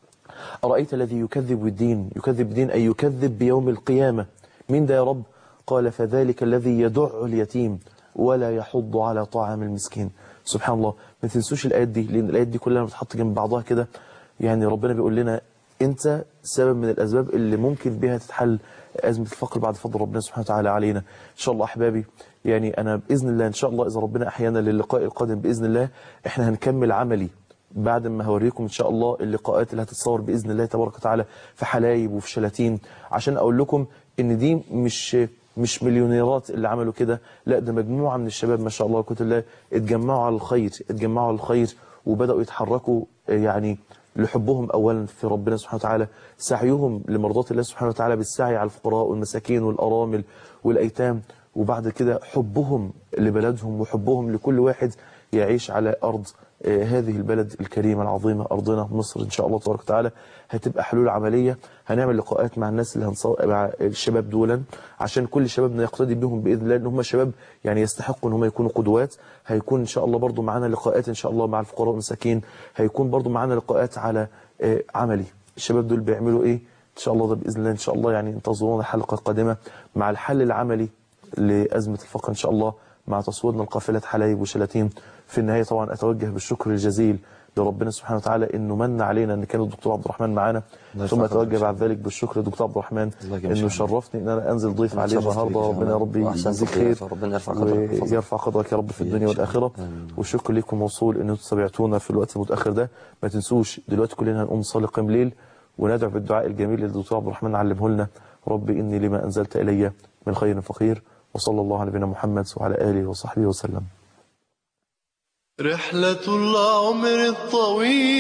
أرأيت الذي يكذب بالدين يكذب بالدين أي يكذب بيوم القيامة مين ده يا رب قال فذلك الذي يدع اليتيم ولا يحض على طعام المسكين سبحان الله ما تنسوش الآيات دي لأن الآيات دي كلها بتحط جنب بعضها كده يعني ربنا بيقول لنا أنت سبب من الأسباب اللي ممكن بها تتحل أزمة الفقر بعد فضل ربنا سبحانه وتعالى علينا إن شاء الله أحبابي يعني أنا بإذن الله إن شاء الله إذا ربنا أحيانا للقاء القادم بإذن الله إحنا هنكمل عملي بعد ما هوريكم ان شاء الله اللقاءات اللي هتتصور باذن الله تبارك وتعالى في حلايب وفي شلاتين عشان اقول لكم ان دي مش مش مليونيرات اللي عملوا كده لا ده مجموعه من الشباب ما شاء الله كنت الله اتجمعوا على الخير اتجمعوا على الخير وبداوا يتحركوا يعني لحبهم اولا في ربنا سبحانه وتعالى سعيهم لمرضات الله سبحانه وتعالى بالسعي على الفقراء والمساكين والارامل والايتام وبعد كده حبهم لبلدهم وحبهم لكل واحد يعيش على ارض آه، هذه البلد الكريمة العظيمة أرضنا مصر إن شاء الله تبارك وتعالى هتبقى حلول عملية هنعمل لقاءات مع الناس اللي هنصور مع الشباب دولا عشان كل شبابنا يقتدي بهم بإذن الله إن هم شباب يعني يستحقوا إن هم يكونوا قدوات هيكون إن شاء الله برضو معانا لقاءات إن شاء الله مع الفقراء والمساكين هيكون برضو معانا لقاءات على آه، عملي الشباب دول بيعملوا إيه إن شاء الله ده بإذن الله إن شاء الله يعني انتظرونا الحلقة القادمة مع الحل العملي لأزمة الفقر إن شاء الله مع تصويرنا لقافلة حلايب وشلاتين في النهاية طبعا أتوجه بالشكر الجزيل لربنا سبحانه وتعالى انه من علينا ان كان الدكتور عبد الرحمن معانا الله ثم يرفع اتوجه قدرك. بعد ذلك بالشكر للدكتور عبد الرحمن الله يكرمك انه إن شاء الله. شرفني ان انا انزل ضيف عليه شرفت النهارده بيك يا ربنا يا رب. رب وأحسنت يجزيك خير. خير ربنا يرفع قدرك ويحفظك. ويرفع قدرك يا رب في الدنيا إن شاء الله. والاخره آمين. والشكر لكم موصول ان انتم تابعتونا في الوقت المتاخر ده ما تنسوش دلوقتي كلنا هنقوم نصلي قيام ليل وندعو بالدعاء الجميل اللي الدكتور عبد الرحمن علمه لنا ربي اني لما انزلت الي من خير فقير وصلى الله على نبينا محمد وعلى اله وصحبه وسلم رحلة العمر الطويل